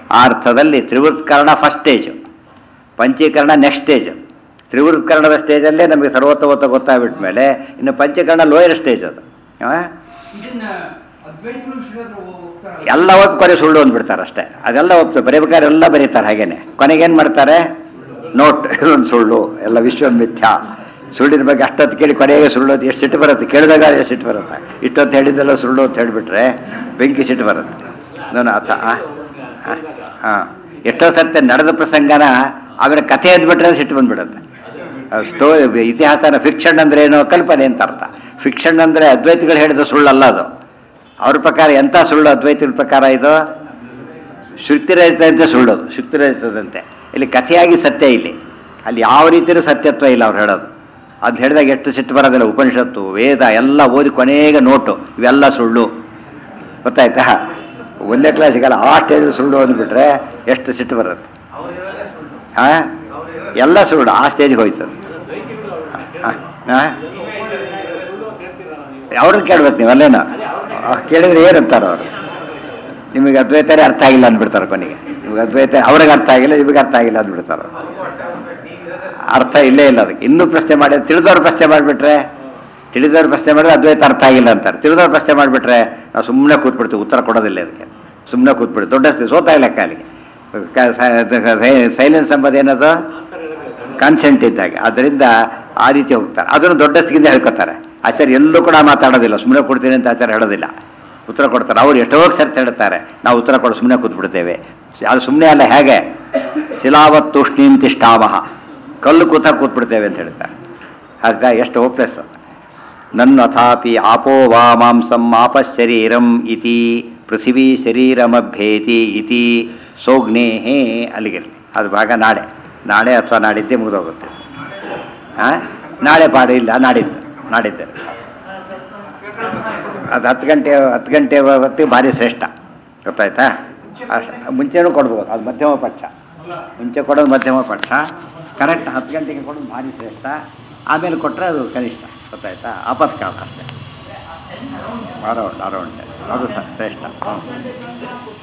Speaker 1: ಆ ಅರ್ಥದಲ್ಲಿ ತ್ರಿವೃತ್ಕರಣ ಫಸ್ಟ್ ಸ್ಟೇಜು ಪಂಚೀಕರಣ ನೆಕ್ಸ್ಟ್ ಸ್ಟೇಜ್ ತ್ರಿವೃತ್ಕರಣದ ಸ್ಟೇಜಲ್ಲೇ ನಮಗೆ ಸರ್ವೋತ್ತಮತ್ವ ಗೊತ್ತಾಗ್ಬಿಟ್ಟ ಮೇಲೆ ಇನ್ನು ಪಂಚೀಕರಣ ಲೋಯರ್ ಸ್ಟೇಜ್ ಅದು ಆ?
Speaker 3: ಇದನ್ನ ಅದ್ವೈತಗಳು ಶ್ರೀಧರ ಹೋಗ್ತಾರಲ್ಲ
Speaker 1: ಎಲ್ಲ ಒಪ್ಪು ಕೊನೆ ಸುಳ್ಳು ಅಂದ್ಬಿಡ್ತಾರೆ ಅಷ್ಟೇ ಅದೆಲ್ಲ ಒಪ್ತು ಬರೀಬೇಕಾದ್ರೆ ಎಲ್ಲ ಬರೀತಾರೆ ಹಾಗೇನೆ ಕೊನೆಗೇನು ಮಾಡ್ತಾರೆ ನೋಟ್ ಇದೊಂದು ಸುಳ್ಳು ಎಲ್ಲ ವಿಶ್ವನ್ ಮಿಥ್ಯಾ ಸುಳ್ಳಿನ ಬಗ್ಗೆ ಅಷ್ಟೊತ್ತು ಕೇಳಿ ಕೊನೆಗೆ ಸುಳ್ಳು ಅಂತ ಎಷ್ಟು ಸಿಟ್ಟು ಬರುತ್ತೆ ಕೇಳಿದಾಗ ಎಷ್ಟು ಸಿಟ್ಟು ಬರುತ್ತೆ ಇಷ್ಟೊತ್ತು ಹೇಳಿದ್ದೆಲ್ಲ ಸುಳ್ಳು ಅಂತ ಹೇಳಿಬಿಟ್ರೆ ಬೆಂಕಿ ಸಿಟ್ಟು ಬರುತ್ತೆ ನಾನು ಅಥ ಹಾಂ ಎಷ್ಟೋ ಸತ್ಯ ನಡೆದ ಪ್ರಸಂಗನ ಆಮೇಲೆ ಕಥೆ ಅಂದ್ಬಿಟ್ರೆ ಸಿಟ್ಟು ಬಂದ್ಬಿಡುತ್ತೆ ಸ್ಟೋ ಇತಿಹಾಸನ ಫಿಕ್ಷನ್ ಅಂದ್ರೆ ಏನು ಕಲ್ಪನೆ ಅಂತ ಅರ್ಥ ಫಿಕ್ಷನ್ ಅಂದ್ರೆ ಅದ್ವೈತಿಗಳು ಹೇಳಿದ ಸುಳ್ಳಲ್ಲ ಅದು ಅವ್ರ ಪ್ರಕಾರ ಎಂಥ ಸುಳ್ಳು ಅದ್ವೈತಗಳ ಪ್ರಕಾರ ಇದು ಶ್ರುತಿರಹಿತದಂತೆ ಸುಳ್ಳು ಶ್ರುತಿರಹಿತದಂತೆ ಇಲ್ಲಿ ಕಥೆಯಾಗಿ ಸತ್ಯ ಇಲ್ಲಿ ಅಲ್ಲಿ ಯಾವ ರೀತಿಯೂ ಸತ್ಯತ್ವ ಇಲ್ಲ ಅವ್ರು ಹೇಳೋದು ಅದು ಹೇಳಿದಾಗ ಎಷ್ಟು ಸಿಟ್ಟು ಬರೋದಿಲ್ಲ ಉಪನಿಷತ್ತು ವೇದ ಎಲ್ಲ ಓದಿ ಕೊನೆಗೆ ನೋಟು ಇವೆಲ್ಲ ಸುಳ್ಳು ಗೊತ್ತಾಯ್ತಾ ಒಂದೇ ಕ್ಲಾಸಿಗೆಲ್ಲ ಆ ಸ್ಟೇಜ್ ಸುಳ್ಳು ಅಂದ್ಬಿಟ್ರೆ ಎಷ್ಟು ಸಿಟ್ಟು ಬರುತ್ತೆ
Speaker 2: ಅವರಿರೋದೇ ಸುಳ್ಳು
Speaker 1: ಹಾ ಎಲ್ಲ ಸುಳ್ಳು ಆ ಸ್ಟೇಜ್ಗೆ ಹೋಯ್ತು ಅದು. ಹಾ? ಹಾ? ಅವ್ರನ್ನ ಕೇಳ್ಬೇಕು ನೀವು ಅಲ್ಲೇನೋ ಆ, ಕೇಳಿದ್ರೆ ಏನಂತಾರ ಅವರು ನಿಮಗೆ ಅದ್ವೈತನೇ ಅರ್ಥ ಆಗಿಲ್ಲ ಅಂದ್ಬಿಡ್ತಾರೆ ಕೊನೆಗೆ ನಿಮಗೆ ಅದ್ವೈತ ಅವ್ರಿಗೆ ಅರ್ಥ ಆಗಿಲ್ಲ ನಿಮಗೆ ಅರ್ಥ ಆಗಿಲ್ಲ ಅಂದ್ಬಿಡ್ತಾರೆ ಅವ್ರು. ಅರ್ಥ ಇಲ್ಲೇ ಇಲ್ಲ ಅದಕ್ಕೆ ಇನ್ನೂ ಪ್ರಶ್ನೆ ಮಾಡಿ ತಿಳಿದವ್ರು ಪ್ರಶ್ನೆ ಮಾಡಿಬಿಟ್ರೆ ತಿಳಿದವ್ರು ಪ್ರಶ್ನೆ ಮಾಡಿದ್ರೆ ಅದ್ವೈತ ಅರ್ಥ ಆಗಿಲ್ಲ ಅಂತಾರೆ ತಿಳಿದವ್ರು ಪ್ರಶ್ನೆ ಮಾಡಿಬಿಟ್ರೆ ನಾವು ಸುಮ್ಮನೆ ಕೂತ್ಬಿಡ್ತೀವಿ ಉತ್ತರ ಕೊಡೋದಿಲ್ಲ ಅದಕ್ಕೆ ಸುಮ್ಮನೆ ಕೂತ್ಬಿಡ್ತೀವಿ ದೊಡ್ಡ ಸೋತ ಲೆಕ್ಕ ಅಲ್ಲಿಗೆ ಸೈಲೆನ್ಸ್ ಎಂಬುದು ಏನದು ಕಾನ್ಸೆಂಟ್ ಇದ್ದಾಗ ಅದರಿಂದ ಆ ರೀತಿ ಹೋಗ್ತಾರೆ ಅದನ್ನು ದೊಡ್ಡಸ್ತಿಗಿಂತ ಹೇಳ್ಕೊತಾರೆ ಆಚಾರ್ಯ ಎಲ್ಲೂ ಕೂಡ ಮಾತಾಡೋದಿಲ್ಲ ಸುಮ್ಮನೆ ಕೊಡ್ತೀನಿ ಅಂತ ಆಚಾರ್ಯ ಹೇಳೋದಿಲ್ಲ ಉತ್ತರ ಕೊಡ್ತಾರೆ ಅವ್ರು ಎಷ್ಟೋ ಸರ್ತಿ ಹೇಳ್ತಾರೆ ನಾವು ಉತ್ತರ ಕೊಡು ಸುಮ್ಮನೆ ಕೂತ್ಬಿಡ್ತೇವೆ ಅದು ಸುಮ್ಮನೆ ಅಲ್ಲ ಹೇಗೆ ಶಿಲಾವತ್ ತೂಷ್ಣೀಂ ತಿಷ್ಟಾಮಹ ಕಲ್ಲು ಕೂತ ಕೂತ್ಬಿಡ್ತೇವೆ ಅಂತ ಹೇಳ್ತಾರೆ ಆಗ ಎಷ್ಟು ಹೋಪ್ಲೆಸ್ ನನ್ನ ಅಥಾಪಿ ಆಪೋ ವಾ ಮಾಂಸಂ ಆಪಶರೀರಂ ಇತಿ ಪೃಥಿವೀ ಶರೀರಮಭ್ಯೇತಿ ಇತಿ ಸೋಗ್ನೇಹೇ ಅಲ್ಲಿಗಿರಲಿ ಅದು ಭಾಗ ನಾಳೆ ನಾಳೆ ಅಥವಾ ನಾಡಿದ್ದೇ ಮುಗಿದೋಗುತ್ತೆ ಹಾಂ ನಾಳೆ ಪಾಡು ಇಲ್ಲ ನಾಡಿದ್ದು ನಾಡಿದ್ದೆ ಅದು ಹತ್ತು ಗಂಟೆ ಹತ್ತು ಗಂಟೆ ಹೊತ್ತಿಗೆ ಭಾರಿ ಶ್ರೇಷ್ಠ ಗೊತ್ತಾಯ್ತಾ ಅಷ್ಟು ಮುಂಚೆನೂ ಕೊಡ್ಬೋದು ಅದು ಮಧ್ಯಮ ಪಕ್ಷ ಮುಂಚೆ ಕೊಡೋದು ಮಧ್ಯಮ ಪಕ್ಷ ಕರೆಕ್ಟ್ ಹತ್ತು ಗಂಟೆಗೆ ಕೊಡೋದು ಭಾರಿ ಶ್ರೇಷ್ಠ ಆಮೇಲೆ ಕೊಟ್ಟರೆ ಅದು ಕನಿಷ್ಠ ಗೊತ್ತಾಯ್ತಾ ಆಪತ್ಕಾಲ ಅಷ್ಟೇ ಅರೌಂಡ್ ಅರೌಂಡ್ ಅದು ಸ- ಶ್ರೇಷ್ಠ ಹ್ಞೂ